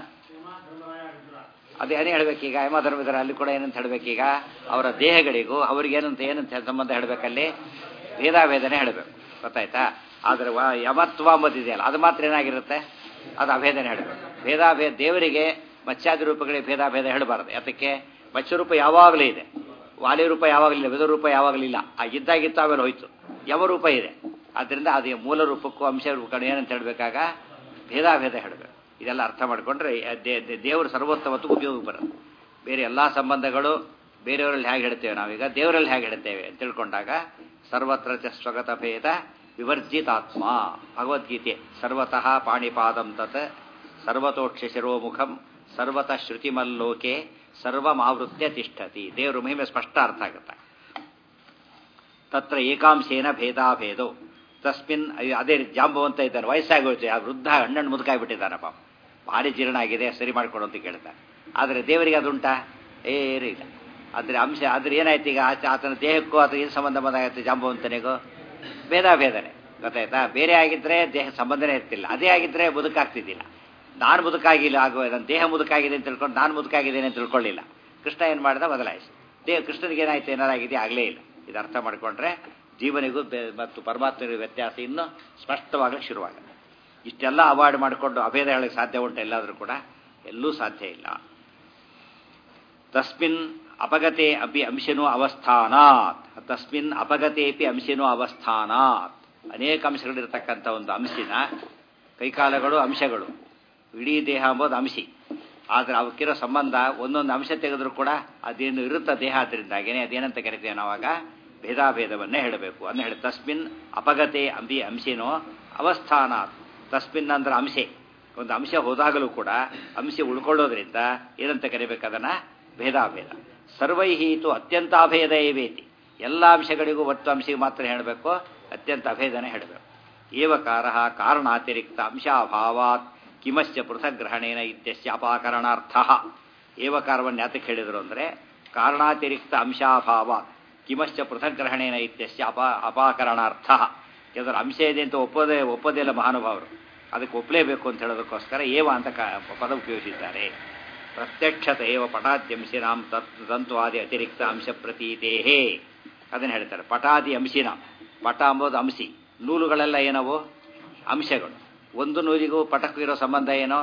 ಅದೇ ಏನೇ ಹೇಳ್ಬೇಕೀಗ ಯಮ ಧರ್ಮದರ ಅಲ್ಲಿ ಕೂಡ ಏನಂತ ಹೇಳ್ಬೇಕೀಗ ಅವರ ದೇಹಗಳಿಗೂ ಅವ್ರಿಗೆ ಏನಂತ ಏನಂತ ಸಂಬಂಧ ಹೇಳಬೇಕಲ್ಲಿ ಭೇದಾಭೇದನೆ ಹೇಳಬೇಕು ಗೊತ್ತಾಯ್ತಾ ಆದರೆ ವ ಯಮತ್ವ ಅಂಬದಿದೆಯಲ್ಲ ಅದು ಮಾತ್ರ ಏನಾಗಿರುತ್ತೆ ಅದು ಅಭೇದನೆ ಹೇಳಬೇಕು ಭೇದಾಭೇದ ದೇವರಿಗೆ ಮತ್ಸ್ಯಾದಿ ರೂಪಗಳಿಗೆ ಭೇದಾಭೇದ ಹೇಳಬಾರ್ದು ಯಾತಕ್ಕೆ ಮತ್ಸ್ಯರೂಪ ಯಾವಾಗಲೂ ಇದೆ ವಾಲಿ ರೂಪ ಯಾವಾಗಲಿಲ್ಲ ವಿಧ ರೂಪ ಯಾವಾಗಲಿಲ್ಲ ಆ ಇದ್ದಾಗಿತ್ತು ಆಮೇಲೆ ಹೋಯ್ತು ಯಾವ ರೂಪ ಇದೆ ಆದ್ದರಿಂದ ಅದು ಮೂಲ ರೂಪಕ್ಕೂ ಅಂಶ ರೂಪಕ್ಕೂ ಏನಂತ ಹೇಳಬೇಕಾಗ ಭೇದಾಭೇದ ಹೇಳಬೇಕು ಇದೆಲ್ಲ ಅರ್ಥ ಮಾಡಿಕೊಂಡ್ರೆ ದೇವರು ಸರ್ವೋತ್ತಮತ್ವಕ್ಕೆ ಉಪಯೋಗ ಬರುತ್ತೆ ಬೇರೆ ಎಲ್ಲ ಸಂಬಂಧಗಳು ಬೇರೆಯವರಲ್ಲಿ ಹೇಗೆ ಹೇಳ್ತೇವೆ ನಾವೀಗ ದೇವರಲ್ಲಿ ಹೇಗೆ ಹೇಳ್ತೇವೆ ಅಂತ ತಿಳ್ಕೊಂಡಾಗ ಸರ್ವತ್ರ ಚ ಸ್ವಗತ ಭೇದ ವಿವರ್ಜಿತಾತ್ಮ ಭಗವದ್ಗೀತೆ ಸರ್ವತಃ ಪಾಣಿಪಾದಂ ತತ್ ಸರ್ವತೋಕ್ಷ ಶಿರೋಮುಖಂ ಸರ್ವತಃ ಶ್ರುತಿಮಲ್ಲೋಕೆ ಸರ್ವಮಾವೃತ್ಯ ತಿಷ್ಠತಿ ದೇವರು ಮಹಿಮೆ ಸ್ಪಷ್ಟ ಅರ್ಥ ಆಗುತ್ತೆ ತತ್ರ ಏಕಾಂಶೇನ ಭೇದಾಭೇದೋ ತಸ್ಮಿನ್ ಅದೇ ಜಾಂಬವಂತ ಇದ್ದಾನೆ ವಯಸ್ಸಾಗೋಯ್ತು ಆ ವೃದ್ಧ ಹಣ್ಣಣ್ಣು ಮುದುಕಾಗ್ಬಿಟ್ಟಿದ್ದಾನೆ ಪಾಪ ಭಾರಿ ಜೀರ್ಣ ಆಗಿದೆ ಸರಿ ಮಾಡಿಕೊಡು ಅಂತ ಕೇಳ್ತಾನೆ ಆದರೆ ದೇವರಿಗೆ ಅದುಂಟಾ ಏನೂ ಇಲ್ಲ ಆದರೆ ಅಂಶ ಆದರೆ ಏನಾಯ್ತು ಈಗ ಆತ ಆತನ ದೇಹಕ್ಕೂ ಅಥವಾ ಏನು ಸಂಬಂಧ ಬಂದಾಗತ್ತೆ ಜಾಂಬವಂತನಿಗೂ ಭೇದಾಭೇದನೆ ಗೊತ್ತಾಯ್ತಾ ಬೇರೆ ಆಗಿದ್ರೆ ದೇಹ ಸಂಬಂಧನೇ ಇರ್ತಿಲ್ಲ ಅದೇ ಆಗಿದ್ರೆ ಮುದುಕಾಗ್ತಿದ್ದಿಲ್ಲ ನಾನು ಮುದುಕಾಗಿಲ್ಲ ಆಗುವ ನನ್ನ ದೇಹ ಮುದುಕಾಗಿದೆ ಅಂತ ತಿಳ್ಕೊಂಡು ನಾನು ಮುದುಕಾಗಿದ್ದೇನೆ ಅಂತ ತಿಳ್ಕೊಳ್ಳಿಲ್ಲ ಕೃಷ್ಣ ಏನು ಮಾಡಿದ ಬದಲಾಯಿಸಿ ದೇಹ ಕೃಷ್ಣನಿಗೆ ಏನಾಯ್ತು ಏನಾರಾಗಿದೆ ಆಗಲೇ ಇಲ್ಲ ಇದು ಅರ್ಥ ಮಾಡಿಕೊಂಡ್ರೆ ಜೀವನಿಗೂ ಮತ್ತು ಪರಮಾತ್ಮನಿಗೂ ವ್ಯತ್ಯಾಸ ಇನ್ನೂ ಸ್ಪಷ್ಟವಾಗಲಿಕ್ಕೆ ಶುರುವಾಗುತ್ತೆ ಇಷ್ಟೆಲ್ಲ ಅವಾಯ್ಡ್ ಮಾಡಿಕೊಂಡು ಅಭೇದ ಹೇಳಕ್ಕೆ ಸಾಧ್ಯ ಉಂಟು ಎಲ್ಲಾದರೂ ಕೂಡ ಎಲ್ಲೂ ಸಾಧ್ಯ ಇಲ್ಲ ತಸ್ಮಿನ್ ಅಪಗತೆ ಅಪಿ ಅಂಶನೋ ಅವಸ್ಥಾನಾತ್ ತಸ್ಮಿನ್ ಅಪಗತೆಪಿ ಅಂಶನೋ ಅವಸ್ಥಾನಾತ್ ಅನೇಕ ಅಂಶಗಳಿರ್ತಕ್ಕಂಥ ಒಂದು ಅಂಶಿನ ಕೈಕಾಲಗಳು ಅಂಶಗಳು ಇಡೀ ದೇಹ ಎಂಬುದು ಅಂಶಿ ಆದರೆ ಅವಕ್ಕಿರೋ ಸಂಬಂಧ ಒಂದೊಂದು ಅಂಶ ತೆಗೆದ್ರೂ ಕೂಡ ಅದೇನು ಇರುತ್ತೆ ದೇಹ ಅದರಿಂದಾಗೇನೆ ಅದೇನಂತ ಕರಿತೇವೆ ನಾವಾಗ ಭೇದಾಭೇದವನ್ನೇ ಹೇಳಬೇಕು ಅಂತ ಹೇಳಿ ತಸ್ಮಿನ್ ಅಪಗತೆ ಅಂಬಿ ಅಂಶಿನೋ ಅವಸ್ಥಾನ ತಸ್ಮಿನ್ ಅಂದ್ರೆ ಅಂಶೆ ಒಂದು ಅಂಶ ಹೋದಾಗಲೂ ಕೂಡ ಅಂಶ ಉಳ್ಕೊಳ್ಳೋದ್ರಿಂದ ಏನಂತ ಕರಿಬೇಕು ಅದನ್ನ ಭೇದಾಭೇದ ಸರ್ವೈಹೀತು ಅತ್ಯಂತ ಅಭೇದ ಏವೇತಿ ಎಲ್ಲ ಅಂಶಗಳಿಗೂ ಒಟ್ಟು ಅಂಶಿಗೆ ಮಾತ್ರ ಹೇಳಬೇಕು ಅತ್ಯಂತ ಅಭೇದನೆ ಹೇಳಬೇಕು ಏವಕಾರ ಕಾರಣಾತಿರಿಕ್ತ ಅಂಶಾಭಾವಾತ್ ಕಿಮಶ್ಚ ಪೃಥಗ್ರಹಣೇನ ಇತ್ಯಸ್ಯ ಅಪಾಕರಣಾರ್ಥ ಏವಕಾರವನ್ನು ಯಾತಕ್ಕೆ ಹೇಳಿದರು ಅಂದರೆ ಕಾರಣಾತಿರಿಕ್ತ ಅಂಶಾಭಾವ ಕಿಮಶ್ಚ ಪೃಥಗ್ರಹಣೇನ ಇತ್ಯಸ್ಯ ಅಪ ಅಪಾಕರಣಾರ್ಥ ಯಾಕಂದ್ರೆ ಅಂಶ ಇದೆ ಅಂತ ಒಪ್ಪೋದೇ ಒಪ್ಪೋದೇ ಇಲ್ಲ ಮಹಾನುಭಾವರು ಅದಕ್ಕೆ ಒಪ್ಪಲೇಬೇಕು ಅಂತ ಹೇಳೋದಕ್ಕೋಸ್ಕರ ಏವ ಅಂತ ಪದ ಉಪಯೋಗಿಸಿದ್ದಾರೆ ಪ್ರತ್ಯಕ್ಷತೆ ಏವ ಪಟಾದ್ಯಂಶಿನಾಂ ತತ್ ತಂತ್ವಾದಿ ಅತಿರಿಕ್ತ ಅಂಶ ಪ್ರತೀತೇಹೇ ಅದನ್ನು ಹೇಳ್ತಾರೆ ಪಟಾದಿ ಅಂಶಿನ ಪಟ ಅಂಬೋದು ಅಂಶಿ ನೂಲುಗಳೆಲ್ಲ ಏನವು ಅಂಶಗಳು ಒಂದು ನೂಲಿಗೂ ಪಟಕ್ಕೂ ಇರೋ ಸಂಬಂಧ ಏನೋ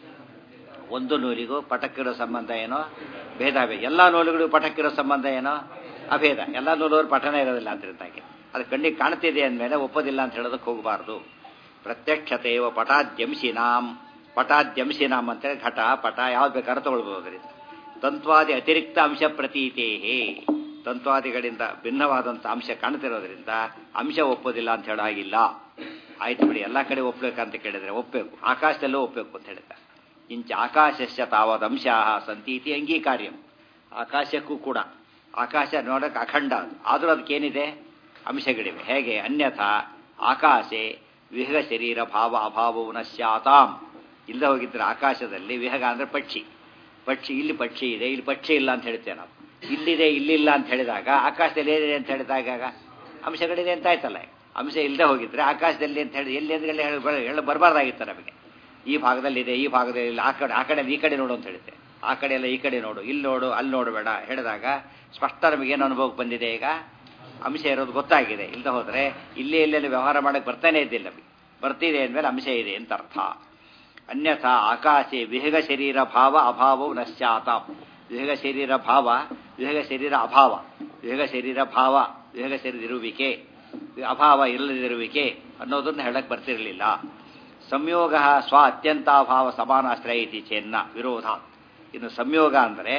ಒಂದು ನೂಲಿಗೂ ಪಟಕ್ಕಿರೋ ಸಂಬಂಧ ಏನೋ ಭೇದಾಭೇದ ಎಲ್ಲ ನೂಲುಗಳಿಗೂ ಪಟಕ್ಕಿರೋ ಸಂಬಂಧ ಏನೋ ಅಭೇದ ಎಲ್ಲ ನೂಲವರು ಪಠನ ಇರೋದಿಲ್ಲ ಅದರಿಂದಾಗಿ ಅದು ಕಣ್ಣಿಗೆ ಕಾಣ್ತಿದೆ ಅಂದಮೇಲೆ ಒಪ್ಪೋದಿಲ್ಲ ಅಂತ ಹೇಳೋದಕ್ಕೆ ಹೋಗಬಾರ್ದು ಪ್ರತ್ಯಕ್ಷತೆಯವ ಪಟಾದ್ಯಂಶಿನಾಂ ಪಟಾದ್ಯಂಶಿನಾಂ ಅಂತೇಳಿ ಘಟ ಪಟ ಯಾವ್ದು ಬೇಕಾದ್ರೂ ತಗೊಳ್ಬೋದು ಅದರಿಂದ ತಂತ್ವಾದಿ ಅತಿರಿಕ್ತ ಅಂಶ ಪ್ರತೀತೇಹೇ ತಂತ್ವಾದಿಗಳಿಂದ ಭಿನ್ನವಾದಂಥ ಅಂಶ ಕಾಣ್ತಿರೋದ್ರಿಂದ ಅಂಶ ಒಪ್ಪೋದಿಲ್ಲ ಅಂತ ಹೇಳೋ ಹಾಗಿಲ್ಲ ಆಯ್ತು ಬಿಡಿ ಎಲ್ಲ ಕಡೆ ಒಪ್ಬೇಕಂತ ಕೇಳಿದ್ರೆ ಒಪ್ಪಬೇಕು ಆಕಾಶದಲ್ಲೂ ಒಪ್ಪಬೇಕು ಅಂತ ಹೇಳಿದ್ದಾರೆ ಇಂಚ ಆಕಾಶಸ್ಯ ತಾವದ ಅಂಶ ಸಂತೀತಿ ಅಂಗೀಕಾರ್ಯಂ ಆಕಾಶಕ್ಕೂ ಕೂಡ ಆಕಾಶ ನೋಡಕ್ಕೆ ಅಖಂಡ ಅದು ಆದರೂ ಅದಕ್ಕೇನಿದೆ ಅಂಶಗಳಿವೆ ಹೇಗೆ ಅನ್ಯಥಾ ಆಕಾಶೆ ವಿಹಗ ಶರೀರ ಭಾವ ಅಭಾವವು ನಶ್ಯಾತಾಂ ಇಲ್ಲದೆ ಹೋಗಿದ್ರೆ ಆಕಾಶದಲ್ಲಿ ವಿಹಗ ಅಂದರೆ ಪಕ್ಷಿ ಪಕ್ಷಿ ಇಲ್ಲಿ ಪಕ್ಷಿ ಇದೆ ಇಲ್ಲಿ ಪಕ್ಷಿ ಇಲ್ಲ ಅಂತ ಹೇಳ್ತೇವೆ ನಾವು ಇಲ್ಲಿದೆ ಇಲ್ಲಿಲ್ಲ ಅಂತ ಹೇಳಿದಾಗ ಆಕಾಶದಲ್ಲಿ ಏನಿದೆ ಅಂತ ಹೇಳಿದಾಗ ಅಂಶಗಳಿದೆ ಅಂತ ಆಯ್ತಲ್ಲ ಅಂಶ ಇಲ್ಲದೆ ಹೋಗಿದ್ರೆ ಆಕಾಶದಲ್ಲಿ ಅಂತ ಹೇಳಿ ಎಲ್ಲಿ ಅಂದ್ರೆ ಹೇಳಿ ಬರಬಾರ್ದಾಗಿತ್ತು ನಮಗೆ ಈ ಭಾಗದಲ್ಲಿದೆ ಈ ಭಾಗದಲ್ಲಿ ಇಲ್ಲ ಆ ಕಡೆ ಆ ಕಡೆ ಈ ಕಡೆ ನೋಡು ಅಂತ ಹೇಳುತ್ತೆ ಆ ಕಡೆ ಎಲ್ಲ ಈ ಕಡೆ ನೋಡು ಇಲ್ಲಿ ನೋಡು ಅಲ್ಲಿ ನೋಡಬೇಡ ಹೇಳಿದಾಗ ಸ್ಪಷ್ಟ ನಮಗೇನು ಅನುಭವಕ್ಕೆ ಬಂದಿದೆ ಈಗ ಅಂಶ ಇರೋದು ಗೊತ್ತಾಗಿದೆ ಇಲ್ಲದೆ ಹೋದರೆ ಇಲ್ಲಿ ಎಲ್ಲೆಲ್ಲಿ ವ್ಯವಹಾರ ಮಾಡಕ್ಕೆ ಬರ್ತಾನೆ ಇದ್ದಿಲ್ಲ ನಮಗೆ ಬರ್ತಿದೆ ಅಂದಮೇಲೆ ಅಂಶ ಇದೆ ಅಂತ ಅರ್ಥ ಅನ್ಯಥಾ ಆಕಾಶೆ ವಿಹಗ ಶರೀರ ಭಾವ ಅಭಾವವು ನಶ್ಯಾತಾಂ ವಿಹಗ ಶರೀರ ಭಾವ ವಿಹಗ ಶರೀರ ಅಭಾವ ವಿಹಗ ಶರೀರ ಭಾವ ವಿಹಗ ಶರೀರ ಇರುವಿಕೆ ಅಭಾವ ಇಲ್ಲದಿರುವಿಕೆ ಅನ್ನೋದನ್ನು ಹೇಳಕ್ಕೆ ಬರ್ತಿರಲಿಲ್ಲ ಸಂಯೋಗ ಸ್ವ ಅತ್ಯಂತಾಭಾವ ಸಮಾನಾಶ್ರಯ ಇತಿ ಚೆನ್ನ ವಿರೋಧ ಇನ್ನು ಸಂಯೋಗ ಅಂದರೆ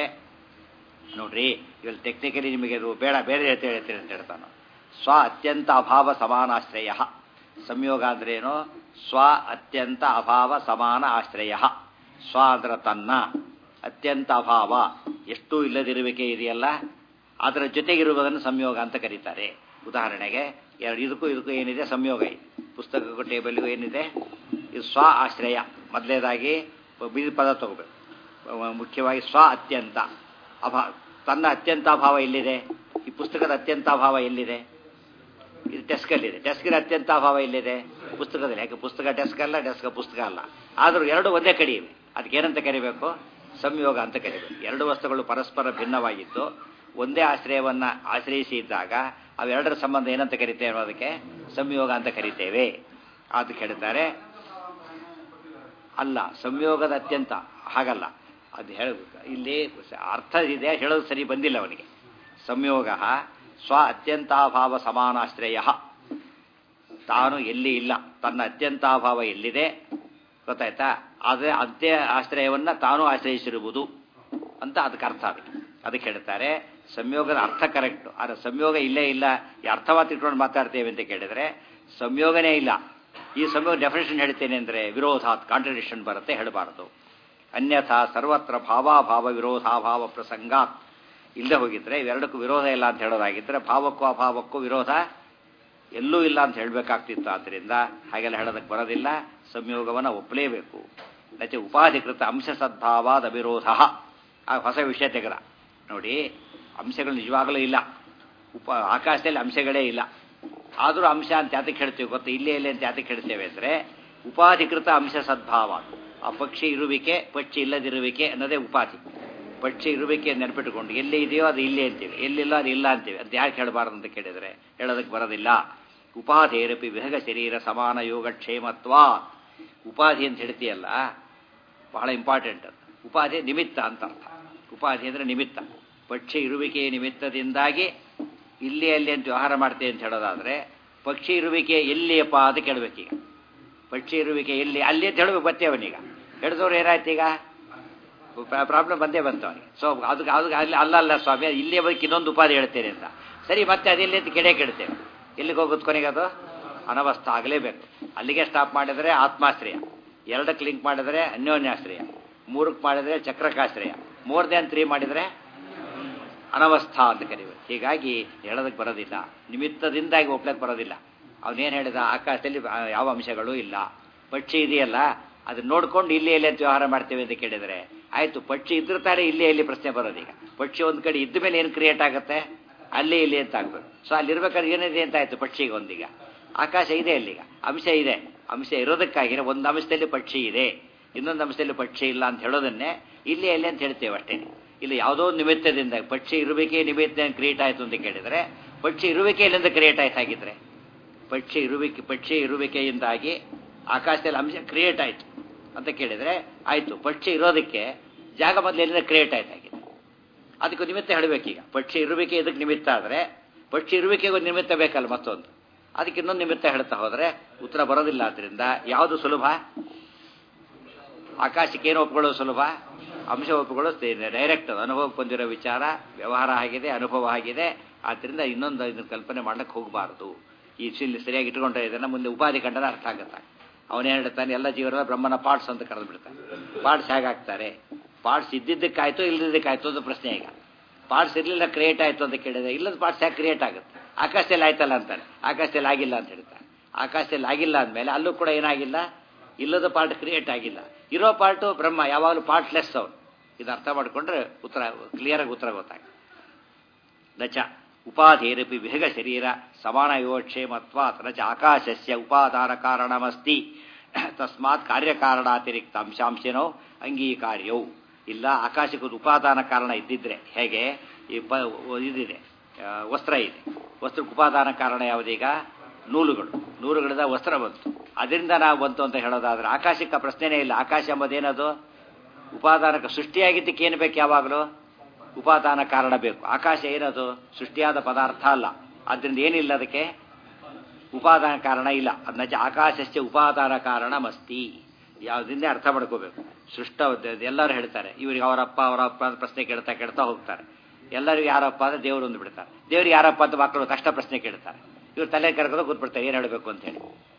ನೋಡ್ರಿ ಇವಾಗ ಟೆಕ್ನಿಕಲಿ ನಿಮಗೆ ಅದು ಬೇಡ ಬೇರೆ ಹೇಳ್ತೇವೆ ಅಂತ ಹೇಳ್ತಾನೆ ಸ್ವ ಅತ್ಯಂತ ಅಭಾವ ಸಮಾನಾಶ್ರಯ ಸಂಯೋಗ ಅಂದ್ರೇನು ಸ್ವ ಅತ್ಯಂತ ಅಭಾವ ಸಮಾನ ಆಶ್ರಯ ಸ್ವ ಅಂದ್ರೆ ತನ್ನ ಅತ್ಯಂತ ಅಭಾವ ಎಷ್ಟು ಇಲ್ಲದಿರುವಿಕೆ ಇದೆಯಲ್ಲ ಅದರ ಜೊತೆಗಿರುವುದನ್ನು ಸಂಯೋಗ ಅಂತ ಕರೀತಾರೆ ಉದಾಹರಣೆಗೆ ಎರಡು ಇದಕ್ಕೂ ಇದಕ್ಕೂ ಏನಿದೆ ಸಂಯೋಗ ಇದೆ ಪುಸ್ತಕಕ್ಕೂ ಟೇಬಲ್ಗೂ ಏನಿದೆ ಇದು ಸ್ವ ಆಶ್ರಯ ಮೊದಲೇದಾಗಿ ಬೀದಿ ಪದ ತಗೋಬೇಕು ಮುಖ್ಯವಾಗಿ ಸ್ವ ಅತ್ಯಂತ ಅಭಾವ ತನ್ನ ಅತ್ಯಂತ ಅಭಾವ ಎಲ್ಲಿದೆ ಈ ಪುಸ್ತಕದ ಅತ್ಯಂತ ಅಭಾವ ಎಲ್ಲಿದೆ ಇದು ಡೆಸ್ಕಲ್ಲಿದೆ ಡೆಸ್ಕಿನ ಅತ್ಯಂತ ಅಭಾವ ಎಲ್ಲಿದೆ ಪುಸ್ತಕದಲ್ಲಿ ಯಾಕೆ ಪುಸ್ತಕ ಡೆಸ್ಕ್ ಅಲ್ಲ ಡೆಸ್ಕ್ ಪುಸ್ತಕ ಅಲ್ಲ ಆದರೂ ಎರಡು ಒಂದೇ ಕಡೆ ಇವೆ ಅದಕ್ಕೆ ಏನಂತ ಕರಿಬೇಕು ಸಂಯೋಗ ಅಂತ ಕರಿಬೇಕು ಎರಡು ವಸ್ತುಗಳು ಪರಸ್ಪರ ಭಿನ್ನವಾಗಿದ್ದು ಒಂದೇ ಆಶ್ರಯವನ್ನು ಆಶ್ರಯಿಸಿ ಇದ್ದಾಗ ಅವೆರಡರ ಸಂಬಂಧ ಏನಂತ ಕರಿತೇವೆ ಅದಕ್ಕೆ ಸಂಯೋಗ ಅಂತ ಕರಿತೇವೆ ಅದು ಕೇಳ್ತಾರೆ ಅಲ್ಲ ಸಂಯೋಗದ ಅತ್ಯಂತ ಹಾಗಲ್ಲ ಅದು ಹೇಳ ಇಲ್ಲಿ ಅರ್ಥ ಇದೆ ಹೇಳೋದು ಸರಿ ಬಂದಿಲ್ಲ ಅವನಿಗೆ ಸಂಯೋಗ ಸ್ವ ಅತ್ಯಂತಾಭಾವ ಸಮಾನಾಶ್ರಯ ತಾನು ಎಲ್ಲಿ ಇಲ್ಲ ತನ್ನ ಅತ್ಯಂತಾಭಾವ ಎಲ್ಲಿದೆ ಗೊತ್ತಾಯ್ತಾ ಆದರೆ ಅದೇ ಆಶ್ರಯವನ್ನು ತಾನು ಆಶ್ರಯಿಸಿರುವುದು ಅಂತ ಅದಕ್ಕೆ ಅರ್ಥ ಅದಕ್ಕೆ ಅದಕ್ಕೆ ಹೇಳ್ತಾರೆ ಸಂಯೋಗದ ಅರ್ಥ ಕರೆಕ್ಟು ಆದರೆ ಸಂಯೋಗ ಇಲ್ಲೇ ಇಲ್ಲ ಈ ಅರ್ಥವಾದ ಇಟ್ಕೊಂಡು ಮಾತಾಡ್ತೇವೆ ಅಂತ ಕೇಳಿದರೆ ಸಂಯೋಗನೇ ಇಲ್ಲ ಈ ಸಂಯೋಗ ಡೆಫಿನೇಷನ್ ಹೇಳ್ತೇನೆ ಅಂದರೆ ವಿರೋಧಾತ್ ಕಾಂಟ್ರಡಿಕ್ಷನ್ ಬರುತ್ತೆ ಹೇಳಬಾರದು ಅನ್ಯಥಾ ಸರ್ವತ್ರ ಭಾವಾಭಾವ ವಿರೋಧಾಭಾವ ಪ್ರಸಂಗಾತ್ ಇಲ್ಲದೆ ಹೋಗಿದ್ರೆ ಇವೆರಡಕ್ಕೂ ವಿರೋಧ ಇಲ್ಲ ಅಂತ ಹೇಳೋದಾಗಿದ್ದರೆ ಭಾವಕ್ಕೂ ಅಭಾವಕ್ಕೂ ವಿರೋಧ ಎಲ್ಲೂ ಇಲ್ಲ ಅಂತ ಹೇಳಬೇಕಾಗ್ತಿತ್ತು ಆದ್ದರಿಂದ ಹಾಗೆಲ್ಲ ಹೇಳೋದಕ್ಕೆ ಬರೋದಿಲ್ಲ ಸಂಯೋಗವನ್ನು ಒಪ್ಪಲೇಬೇಕು ನಚೆ ಉಪಾಧಿಕೃತ ಅಂಶ ಸದ್ಭಾವಾದ ವಿರೋಧ ಆ ಹೊಸ ವಿಷಯ ತೆಗೆದ ನೋಡಿ ಅಂಶಗಳು ನಿಜವಾಗಲೂ ಇಲ್ಲ ಉಪ ಆಕಾಶದಲ್ಲಿ ಅಂಶಗಳೇ ಇಲ್ಲ ಆದರೂ ಅಂಶ ಅಂತ ಯಾತಕ್ಕೆ ಹೇಳ್ತೀವಿ ಗೊತ್ತಾ ಇಲ್ಲೇ ಇಲ್ಲೇ ಅಂತ ಯಾತಕ್ಕೆ ಹೇಳ್ತೇವೆ ಅಂದರೆ ಉಪಾಧಿಕೃತ ಅಂಶ ಸದ್ಭಾವ ಆ ಪಕ್ಷಿ ಇರುವಿಕೆ ಪಕ್ಷಿ ಇಲ್ಲದಿರುವಿಕೆ ಅನ್ನೋದೇ ಉಪಾಧಿ ಪಕ್ಷಿ ಇರುವಿಕೆ ನೆನಪಿಟ್ಟುಕೊಂಡು ಎಲ್ಲಿ ಇದೆಯೋ ಅದು ಇಲ್ಲೇ ಅಂತೀವಿ ಎಲ್ಲಿಲ್ಲ ಅದು ಇಲ್ಲ ಅಂತೀವಿ ಅದು ಯಾಕೆ ಹೇಳಬಾರ್ದು ಅಂತ ಕೇಳಿದರೆ ಹೇಳೋದಕ್ಕೆ ಬರೋದಿಲ್ಲ ಉಪಾಧೇರಪಿ ವಿಹಗ ಶರೀರ ಸಮಾನ ಯೋಗಕ್ಷೇಮತ್ವ ಉಪಾಧಿ ಅಂತ ಹೇಳ್ತೀಯಲ್ಲ ಬಹಳ ಇಂಪಾರ್ಟೆಂಟ್ ಅದು ಉಪಾಧಿ ನಿಮಿತ್ತ ಅಂತ ಅರ್ಥ ಉಪಾಧಿ ಅಂದರೆ ನಿಮಿತ್ತ ಪಕ್ಷಿ ಇರುವಿಕೆಯ ನಿಮಿತ್ತದಿಂದಾಗಿ ಇಲ್ಲಿ ಅಲ್ಲಿ ಅಂತ ವ್ಯವಹಾರ ಮಾಡ್ತೇವೆ ಅಂತ ಹೇಳೋದಾದರೆ ಪಕ್ಷಿ ಇರುವಿಕೆ ಎಲ್ಲಿಯಪ್ಪ ಅಂತ ಕೇಳಬೇಕೀಗ ಪಕ್ಷಿ ಇರುವಿಕೆ ಎಲ್ಲಿ ಅಲ್ಲಿ ಅಂತ ಹೇಳಬೇಕು ಬರ್ತೇವನೀಗ ಹೇಳಿದವ್ರು ಏನಾಯ್ತು ಈಗ ಪ್ರಾಬ್ಲಮ್ ಬಂದೇ ಬಂತು ಅವನಿಗೆ ಸೊ ಅದಕ್ಕೆ ಅದಕ್ಕೆ ಅಲ್ಲಿ ಅಲ್ಲಲ್ಲ ಸ್ವಾಮಿ ಇಲ್ಲೇ ಬಗ್ಗೆ ಇನ್ನೊಂದು ಉಪಾಧಿ ಹೇಳ್ತೇನೆ ಅಂತ ಸರಿ ಮತ್ತೆ ಅದೆಲ್ಲಿ ಅಂತ ಕೆಡೆ ಕೆಡ್ತೇವೆ ಎಲ್ಲಿಗೆ ಹೋಗೋದು ಕೊನೆಗೆ ಅದು ಅನವಸ್ಥ ಆಗಲೇಬೇಕು ಅಲ್ಲಿಗೆ ಸ್ಟಾಪ್ ಮಾಡಿದರೆ ಆತ್ಮಾಶ್ರಯ ಎರಡಕ್ಕೆ ಲಿಂಕ್ ಮಾಡಿದರೆ ಅನ್ಯೋನ್ಯಾಶ್ರಯ ಮೂರಕ್ಕೆ ಮಾಡಿದರೆ ಚಕ್ರಕಾಶ್ರಯ ಮೋರ್ ದೆನ್ ತ್ರೀ ಮಾಡಿದರೆ ಅನವಸ್ಥಾ ಅಂತ ಕರೀಬೇಕು ಹೀಗಾಗಿ ಹೇಳೋದಕ್ಕೆ ಬರೋದಿಲ್ಲ ನಿಮಿತ್ತದಿಂದಾಗಿ ಒಪ್ಲಕ್ಕೆ ಬರೋದಿಲ್ಲ ಅವನೇನು ಹೇಳಿದ ಆಕಾಶದಲ್ಲಿ ಯಾವ ಅಂಶಗಳೂ ಇಲ್ಲ ಪಕ್ಷಿ ಇದೆಯಲ್ಲ ಅದನ್ನ ನೋಡ್ಕೊಂಡು ಇಲ್ಲಿ ಎಲ್ಲಿ ಅಂತ ವ್ಯವಹಾರ ಮಾಡ್ತೇವೆ ಅಂತ ಕೇಳಿದರೆ ಆಯಿತು ಪಕ್ಷಿ ಇದ್ರ ತಾರೆ ಇಲ್ಲಿ ಎಲ್ಲಿ ಪ್ರಶ್ನೆ ಬರೋದೀಗ ಪಕ್ಷಿ ಒಂದು ಕಡೆ ಇದ್ದ ಮೇಲೆ ಏನು ಕ್ರಿಯೇಟ್ ಆಗುತ್ತೆ ಅಲ್ಲಿ ಇಲ್ಲಿ ಅಂತ ಆಗ್ಬೇಕು ಸೊ ಅಲ್ಲಿರ್ಬೇಕಾದ್ರೆ ಏನಿದೆ ಅಂತ ಆಯ್ತು ಪಕ್ಷಿಗೆ ಒಂದೀಗ ಆಕಾಶ ಇದೆ ಅಲ್ಲೀಗ ಅಂಶ ಇದೆ ಅಂಶ ಇರೋದಕ್ಕಾಗಿರೋ ಒಂದು ಅಂಶದಲ್ಲಿ ಪಕ್ಷಿ ಇದೆ ಇನ್ನೊಂದು ಅಂಶದಲ್ಲಿ ಪಕ್ಷಿ ಇಲ್ಲ ಅಂತ ಹೇಳೋದನ್ನೇ ಇಲ್ಲಿ ಎಲ್ಲಿ ಅಂತ ಹೇಳ್ತೇವೆ ಅಷ್ಟೇ ಇಲ್ಲಿ ಯಾವುದೋ ನಿಮಿತ್ತದಿಂದ ಪಕ್ಷಿ ಇರುವಿಕೆ ನಿಮಿತ್ತ ಕ್ರಿಯೇಟ್ ಆಯಿತು ಅಂತ ಕೇಳಿದರೆ ಪಕ್ಷಿ ಇರುವಿಕೆ ಎಲ್ಲಿಂದ ಕ್ರಿಯೇಟ್ ಆಯ್ತು ಹಾಗಿದ್ರೆ ಪಕ್ಷಿ ಇರುವಿಕೆ ಪಕ್ಷಿ ಇರುವಿಕೆಯಿಂದಾಗಿ ಆಕಾಶದಲ್ಲಿ ಅಂಶ ಕ್ರಿಯೇಟ್ ಆಯಿತು ಅಂತ ಕೇಳಿದರೆ ಆಯಿತು ಪಕ್ಷಿ ಇರೋದಕ್ಕೆ ಜಾಗ ಮೊದಲು ಎಲ್ಲಿಂದ ಕ್ರಿಯೇಟ್ ಆಯ್ತು ಹಾಗಿದೆ ಅದಕ್ಕೆ ನಿಮಿತ್ತ ಹೇಳಬೇಕೀಗ ಪಕ್ಷಿ ಇರುವಿಕೆ ಇದಕ್ಕೆ ನಿಮಿತ್ತ ಆದರೆ ಪಕ್ಷಿ ಇರುವಿಕೆಗೆ ಒಂದು ನಿಮಿತ್ತ ಬೇಕಲ್ಲ ಮತ್ತೊಂದು ಅದಕ್ಕೆ ಇನ್ನೊಂದು ನಿಮಿತ್ತ ಹೇಳ್ತಾ ಹೋದರೆ ಉತ್ತರ ಬರೋದಿಲ್ಲ ಆದ್ದರಿಂದ ಯಾವುದು ಸುಲಭ ಆಕಾಶಕ್ಕೆ ಏನು ಒಪ್ಕೊಳ್ಳೋದು ಸುಲಭ ಅಂಶ ಒಪ್ಪಿಕೊಳ್ಳೋದು ಡೈರೆಕ್ಟ್ ಅದು ಅನುಭವ ಹೊಂದಿರೋ ವಿಚಾರ ವ್ಯವಹಾರ ಆಗಿದೆ ಅನುಭವ ಆಗಿದೆ ಆದ್ದರಿಂದ ಇನ್ನೊಂದು ಇದನ್ನು ಕಲ್ಪನೆ ಮಾಡಕ್ಕೆ ಹೋಗಬಾರ್ದು ಈ ಇಲ್ಲಿ ಸರಿಯಾಗಿ ಇಟ್ಕೊಂಡ್ರೆ ಇದನ್ನು ಮುಂದೆ ಉಪಾಧಿ ಕಂಡನ ಅರ್ಥ ಆಗುತ್ತೆ ಅವನೇನು ಹೇಳ್ತಾನೆ ಎಲ್ಲ ಜೀವನ ಬ್ರಹ್ಮನ ಪಾರ್ಟ್ಸ್ ಅಂತ ಕರೆದು ಬಿಡ್ತಾನೆ ಪಾರ್ಟ್ಸ್ ಹೇಗಾಗ್ತಾರೆ ಪಾರ್ಟ್ಸ್ ಇದ್ದಿದ್ದಕ್ಕಾಯ್ತು ಇಲ್ಲದಿದ್ದಕ್ಕಾಯ್ತು ಅಂತ ಪ್ರಶ್ನೆ ಈಗ ಪಾರ್ಟ್ಸ್ ಇರಲಿಲ್ಲ ಕ್ರಿಯೇಟ್ ಆಯಿತು ಅಂತ ಕೇಳಿದ್ರೆ ಇಲ್ಲದ ಪಾರ್ಟ್ಸ್ ಯಾಕೆ ಕ್ರಿಯೇಟ್ ಆಗುತ್ತೆ ಆಕಾಶದಲ್ಲಿ ಆಯ್ತಲ್ಲ ಅಂತಾನೆ ಆಕಾಶದಲ್ಲಿ ಆಗಿಲ್ಲ ಅಂತ ಹೇಳ್ತಾನೆ ಆಕಾಶದಲ್ಲಿ ಆಗಿಲ್ಲ ಅಂದಮೇಲೆ ಅಲ್ಲೂ ಕೂಡ ಏನಾಗಿಲ್ಲ ಇಲ್ಲದ ಪಾರ್ಟ್ ಕ್ರಿಯೇಟ್ ಆಗಿಲ್ಲ ಇರೋ ಪಾರ್ಟು ಬ್ರಹ್ಮ ಯಾವಾಗಲೂ ಪಾರ್ಟ್ಲೆಸ್ ಅವನು ಇದು ಅರ್ಥ ಮಾಡಿಕೊಂಡ್ರೆ ಉತ್ತರ ಕ್ಲಿಯರಾಗಿ ಉತ್ತರ ಗೊತ್ತಾಗ ನಚ ಉಪಾಧೇರಪಿ ವಿಹಗ ಶರೀರ ಸಮಾನ ಯೋಕ್ಷೇಮತ್ವ ನಚ ಆಕಾಶಸ್ಯ ಉಪಾದಾನ ಕಾರಣಮಸ್ತಿ ತಸ್ಮಾತ್ ಕಾರ್ಯಕಾರಣಾತಿರಿಕ್ತ ಅಂಶಾಂಶನೋ ಅಂಗೀಕಾರ್ಯವು ಇಲ್ಲ ಆಕಾಶಕ್ಕೆ ಉಪಾದಾನ ಕಾರಣ ಇದ್ದಿದ್ರೆ ಹೇಗೆ ಈ ಪ ಇದಿದೆ ವಸ್ತ್ರ ಇದೆ ವಸ್ತ್ರಕ್ಕೆ ಉಪಾದಾನ ಕಾರಣ ಯಾವುದೀಗ ನೂಲುಗಳು ನೂಲುಗಳಿಂದ ವಸ್ತ್ರ ಬಂತು ಅದರಿಂದ ನಾವು ಬಂತು ಅಂತ ಹೇಳೋದಾದ್ರೆ ಆಕಾಶಕ್ಕೆ ಪ್ರಶ್ನೆನೇ ಇಲ್ಲ ಆಕಾಶ ಎಂಬುದೇನದು ಉಪಾದಾನಕ್ಕೆ ಸೃಷ್ಟಿಯಾಗಿದ್ದಕ್ಕೆ ಏನು ಬೇಕು ಯಾವಾಗಲೂ ಉಪಾದಾನ ಕಾರಣ ಬೇಕು ಆಕಾಶ ಏನದು ಸೃಷ್ಟಿಯಾದ ಪದಾರ್ಥ ಅಲ್ಲ ಅದರಿಂದ ಏನಿಲ್ಲ ಅದಕ್ಕೆ ಉಪಾದಾನ ಕಾರಣ ಇಲ್ಲ ಅದನ್ನ ಆಕಾಶಕ್ಕೆ ಉಪಾದಾನ ಕಾರಣ ಮಸ್ತಿ ಯಾವುದರಿಂದ ಅರ್ಥ ಮಾಡ್ಕೋಬೇಕು ಸೃಷ್ಟ ಎಲ್ಲರೂ ಹೇಳ್ತಾರೆ ಇವ್ರಿಗೆ ಅವರಪ್ಪ ಅವರಪ್ಪ ಅಂತ ಪ್ರಶ್ನೆ ಕೇಳ್ತಾ ಕೇಳ್ತಾ ಹೋಗ್ತಾರೆ ಎಲ್ಲರಿಗೂ ಯಾರಪ್ಪ ಅಂದ್ರೆ ದೇವರು ಒಂದು ಬಿಡ್ತಾರೆ ದೇವ್ರಿಗೆ ಯಾರಪ್ಪ ಅಂತ ಮಕ್ಕಳು ಕಷ್ಟ ಪ್ರಶ್ನೆ ಕೇಳ್ತಾರೆ ಇವ್ರು ತಲೆ ಕರ್ಕೊಂಡು ಕೂತ್ಬಿಡ್ತಾರೆ ಏನು ಹೇಳಬೇಕು ಅಂತ ಹೇಳಿ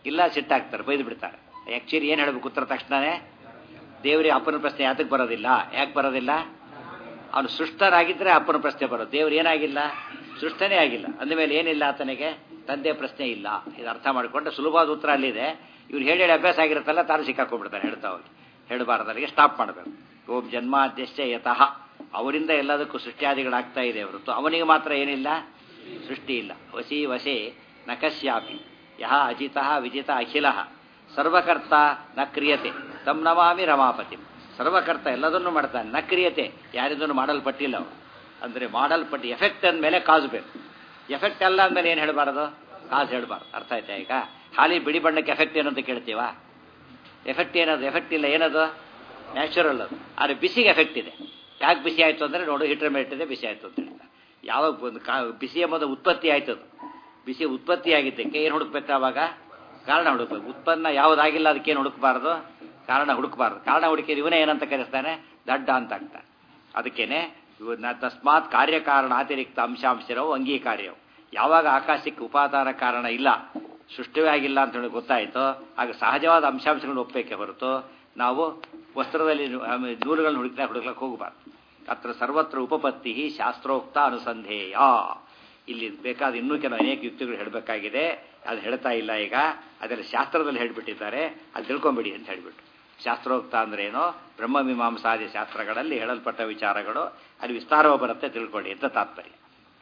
ಇಲ್ಲ ಸಿಟ್ಟಾಗ್ತಾರೆ ಬೈದು ಬಿಡ್ತಾರೆ ಆ್ಯಕ್ಚುಲಿ ಏನು ಹೇಳಬೇಕು ಉತ್ತರ ತಕ್ಷಣನೇ ದೇವರಿಗೆ ಅಪ್ಪನ ಪ್ರಶ್ನೆ ಯಾತಕ್ಕೆ ಬರೋದಿಲ್ಲ ಯಾಕೆ ಬರೋದಿಲ್ಲ ಅವನು ಸೃಷ್ಟರಾಗಿದ್ದರೆ ಅಪ್ಪನ ಪ್ರಶ್ನೆ ಬರೋದು ದೇವ್ರು ಏನಾಗಿಲ್ಲ ಸೃಷ್ಟನೇ ಆಗಿಲ್ಲ ಅಂದಮೇಲೆ ಏನಿಲ್ಲ ಆತನಿಗೆ ತಂದೆ ಪ್ರಶ್ನೆ ಇಲ್ಲ ಇದು ಅರ್ಥ ಮಾಡಿಕೊಂಡ್ರೆ ಸುಲಭವಾದ ಉತ್ತರ ಅಲ್ಲಿದೆ ಇವ್ರು ಹೇಳಿ ಹೇಳಿ ಅಭ್ಯಾಸ ಆಗಿರುತ್ತಲ್ಲ ತಾನು ಸಿಕ್ಕಾಕೊಂಡ್ಬಿಡ್ತಾನೆ ಹೇಳ್ತಾ ಹೋಗಿ ಹೇಳಬಾರ್ದಲ್ಲಿಗೆ ಸ್ಟಾಪ್ ಮಾಡಬೇಕು ಓಂ ಜನ್ಮಾದ್ಯಶ್ಚ ಯತಃ ಅವರಿಂದ ಎಲ್ಲದಕ್ಕೂ ಸೃಷ್ಟಿಯಾದಿಗಳಾಗ್ತಾ ಇದೆ ಹೊರತು ಅವನಿಗೆ ಮಾತ್ರ ಏನಿಲ್ಲ ಸೃಷ್ಟಿ ಇಲ್ಲ ವಸಿ ವಶೆ ನಕಶ್ಯಾಪಿ ಯಹ ಅಜಿತ ವಿಜಿತ ಅಖಿಲ ಸರ್ವಕರ್ತ ನ ಕ್ರಿಯತೆ ತಮ್ ನಮಾಮಿ ರಮಾಪತಿ ಸರ್ವಕರ್ತ ಎಲ್ಲದನ್ನು ಮಾಡ್ತಾನೆ ನ ಕ್ರಿಯತೆ ಯಾರಿಂದೂ ಮಾಡಲ್ಪಟ್ಟಿಲ್ಲ ಅವನು ಅಂದರೆ ಮಾಡಲ್ಪಟ್ಟು ಎಫೆಕ್ಟ್ ಅಂದಮೇಲೆ ಕಾಸು ಬೇಕು ಎಫೆಕ್ಟ್ ಅಲ್ಲ ಅಂದಮೇಲೆ ಏನು ಹೇಳಬಾರ್ದು ಕಾಸು ಹೇಳಬಾರ್ದು ಅರ್ಥ ಆಯ್ತಾ ಈಗ ಹಾಲಿ ಬಿಳಿ ಬಣ್ಣಕ್ಕೆ ಎಫೆಕ್ಟ್ ಏನಂತ ಕೇಳ್ತೀವಾ ಎಫೆಕ್ಟ್ ಏನದು ಎಫೆಕ್ಟ್ ಇಲ್ಲ ಏನದು ನ್ಯಾಚುರಲ್ ಅದು ಆದರೆ ಬಿಸಿಗೆ ಎಫೆಕ್ಟ್ ಇದೆ ಯಾಕೆ ಬಿಸಿ ಆಯಿತು ಅಂದರೆ ನೋಡು ಹೀಟರ್ ಮೇಲಿಟ್ಟಿದೆ ಬಿಸಿ ಆಯಿತು ಅಂತ ಹೇಳ್ತಾರೆ ಯಾವಾಗ ಒಂದು ಕಾ ಬಿಸಿ ಎಂಬುದು ಉತ್ಪತ್ತಿ ಆಯ್ತು ಅದು ಬಿಸಿ ಉತ್ಪತ್ತಿ ಆಗಿದ್ದಕ್ಕೆ ಏನು ಹುಡುಕ್ಬೇಕು ಆವಾಗ ಕಾರಣ ಹುಡುಕ್ಬೇಕು ಉತ್ಪನ್ನ ಯಾವುದಾಗಿಲ್ಲ ಅದಕ್ಕೇನು ಹುಡುಕಬಾರ್ದು ಕಾರಣ ಹುಡುಕಬಾರ್ದು ಕಾರಣ ಹುಡುಕಿದ್ರೆ ಇವನೇ ಏನಂತ ಕರೆಸ್ತಾನೆ ದಡ್ಡ ಅಂತ ಆಗ್ತಾನೆ ಅದಕ್ಕೇನೆ ಇವನ್ನ ತಸ್ಮಾತ್ ಕಾರ್ಯಕಾರಣ ಅತಿರಿಕ್ತ ಅಂಶಾಂಶರವು ಅಂಗೀಕಾರ್ಯವು ಯಾವಾಗ ಆಕಾಶಕ್ಕೆ ಉಪಾದಾನ ಕಾರಣ ಇಲ್ಲ ಸೃಷ್ಟಿವೇ ಆಗಿಲ್ಲ ಅಂತ ಹೇಳಿ ಗೊತ್ತಾಯಿತು ಆಗ ಸಹಜವಾದ ಅಂಶಾಂಶಗಳನ್ನು ಒಪ್ಪಬೇಕೆ ಹೊರತು ನಾವು ವಸ್ತ್ರದಲ್ಲಿ ನೂಲುಗಳನ್ನು ಹುಡುಕ್ತಾ ಹುಡುಕ್ಲಕ್ಕೆ ಹೋಗಬಾರ್ದು ಅತ್ರ ಸರ್ವತ್ರ ಉಪಪತ್ತಿ ಶಾಸ್ತ್ರೋಕ್ತ ಅನುಸಂಧೇಯ ಇಲ್ಲಿ ಬೇಕಾದ ಇನ್ನೂ ಕೆಲವು ಅನೇಕ ಯುಕ್ತಿಗಳು ಹೇಳಬೇಕಾಗಿದೆ ಅದು ಹೇಳ್ತಾ ಇಲ್ಲ ಈಗ ಅದೆಲ್ಲ ಶಾಸ್ತ್ರದಲ್ಲಿ ಹೇಳಿಬಿಟ್ಟಿದ್ದಾರೆ ಅದು ತಿಳ್ಕೊಂಬಿಡಿ ಅಂತ ಹೇಳಿಬಿಟ್ಟು ಶಾಸ್ತ್ರೋಕ್ತ ಅಂದ್ರೇನು ಬ್ರಹ್ಮಮೀಮಾಂಸಾದಿ ಶಾಸ್ತ್ರಗಳಲ್ಲಿ ಹೇಳಲ್ಪಟ್ಟ ವಿಚಾರಗಳು ಅಲ್ಲಿ ವಿಸ್ತಾರವಾಗಿ ಬರುತ್ತೆ ತಿಳ್ಕೊಳ್ಳಿ ಅಂತ ತಾತ್ಪರ್ಯ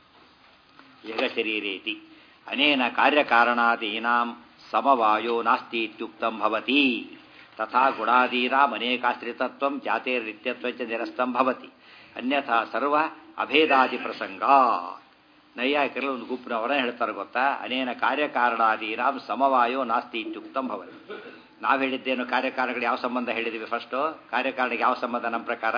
ಯಗ ಶರೀರೇತಿ ಅನೇನ ಕಾರ್ಯಕಾರಣಾದೀನಾಂ ಸಮವಾಯೋ ನಾಸ್ತಿ ಇತ್ಯುಕ್ತಂ ಭವತಿ ತಥಾ ಗುಣಾದೀನಾಂ ಅನೇಕಾಶ್ರಿತತ್ವಂ ಜಾತೇರ್ನಿತ್ಯತ್ವಂಚ ನಿರಸ್ತಂ ಭವತಿ ಅನ್ಯಥಾ ಸರ್ವ ಅಭೇದಾದಿ ಪ್ರಸಂಗ ನೈಯಾಯಿಕರಲ್ಲಿ ಒಂದು ಗುಂಪಿನವರೇ ಹೇಳ್ತಾರೆ ಗೊತ್ತಾ ಅನೇನ ಕಾರ್ಯಕಾರಣಾದೀನಾಂ ಸಮವಾಯೋ ನಾಸ್ತಿ ಇತ್ಯುಕ್ತಂ ಭವತಿ ನಾವು ಹೇಳಿದ್ದೇನು ಕಾರ್ಯಕಾರಣಗಳು ಯಾವ ಸಂಬಂಧ ಹೇಳಿದ್ದೀವಿ ಫಸ್ಟು ಕಾರ್ಯಕಾರಣಕ್ಕೆ ಯಾವ ಸಂಬಂಧ ನಮ್ಮ ಪ್ರಕಾರ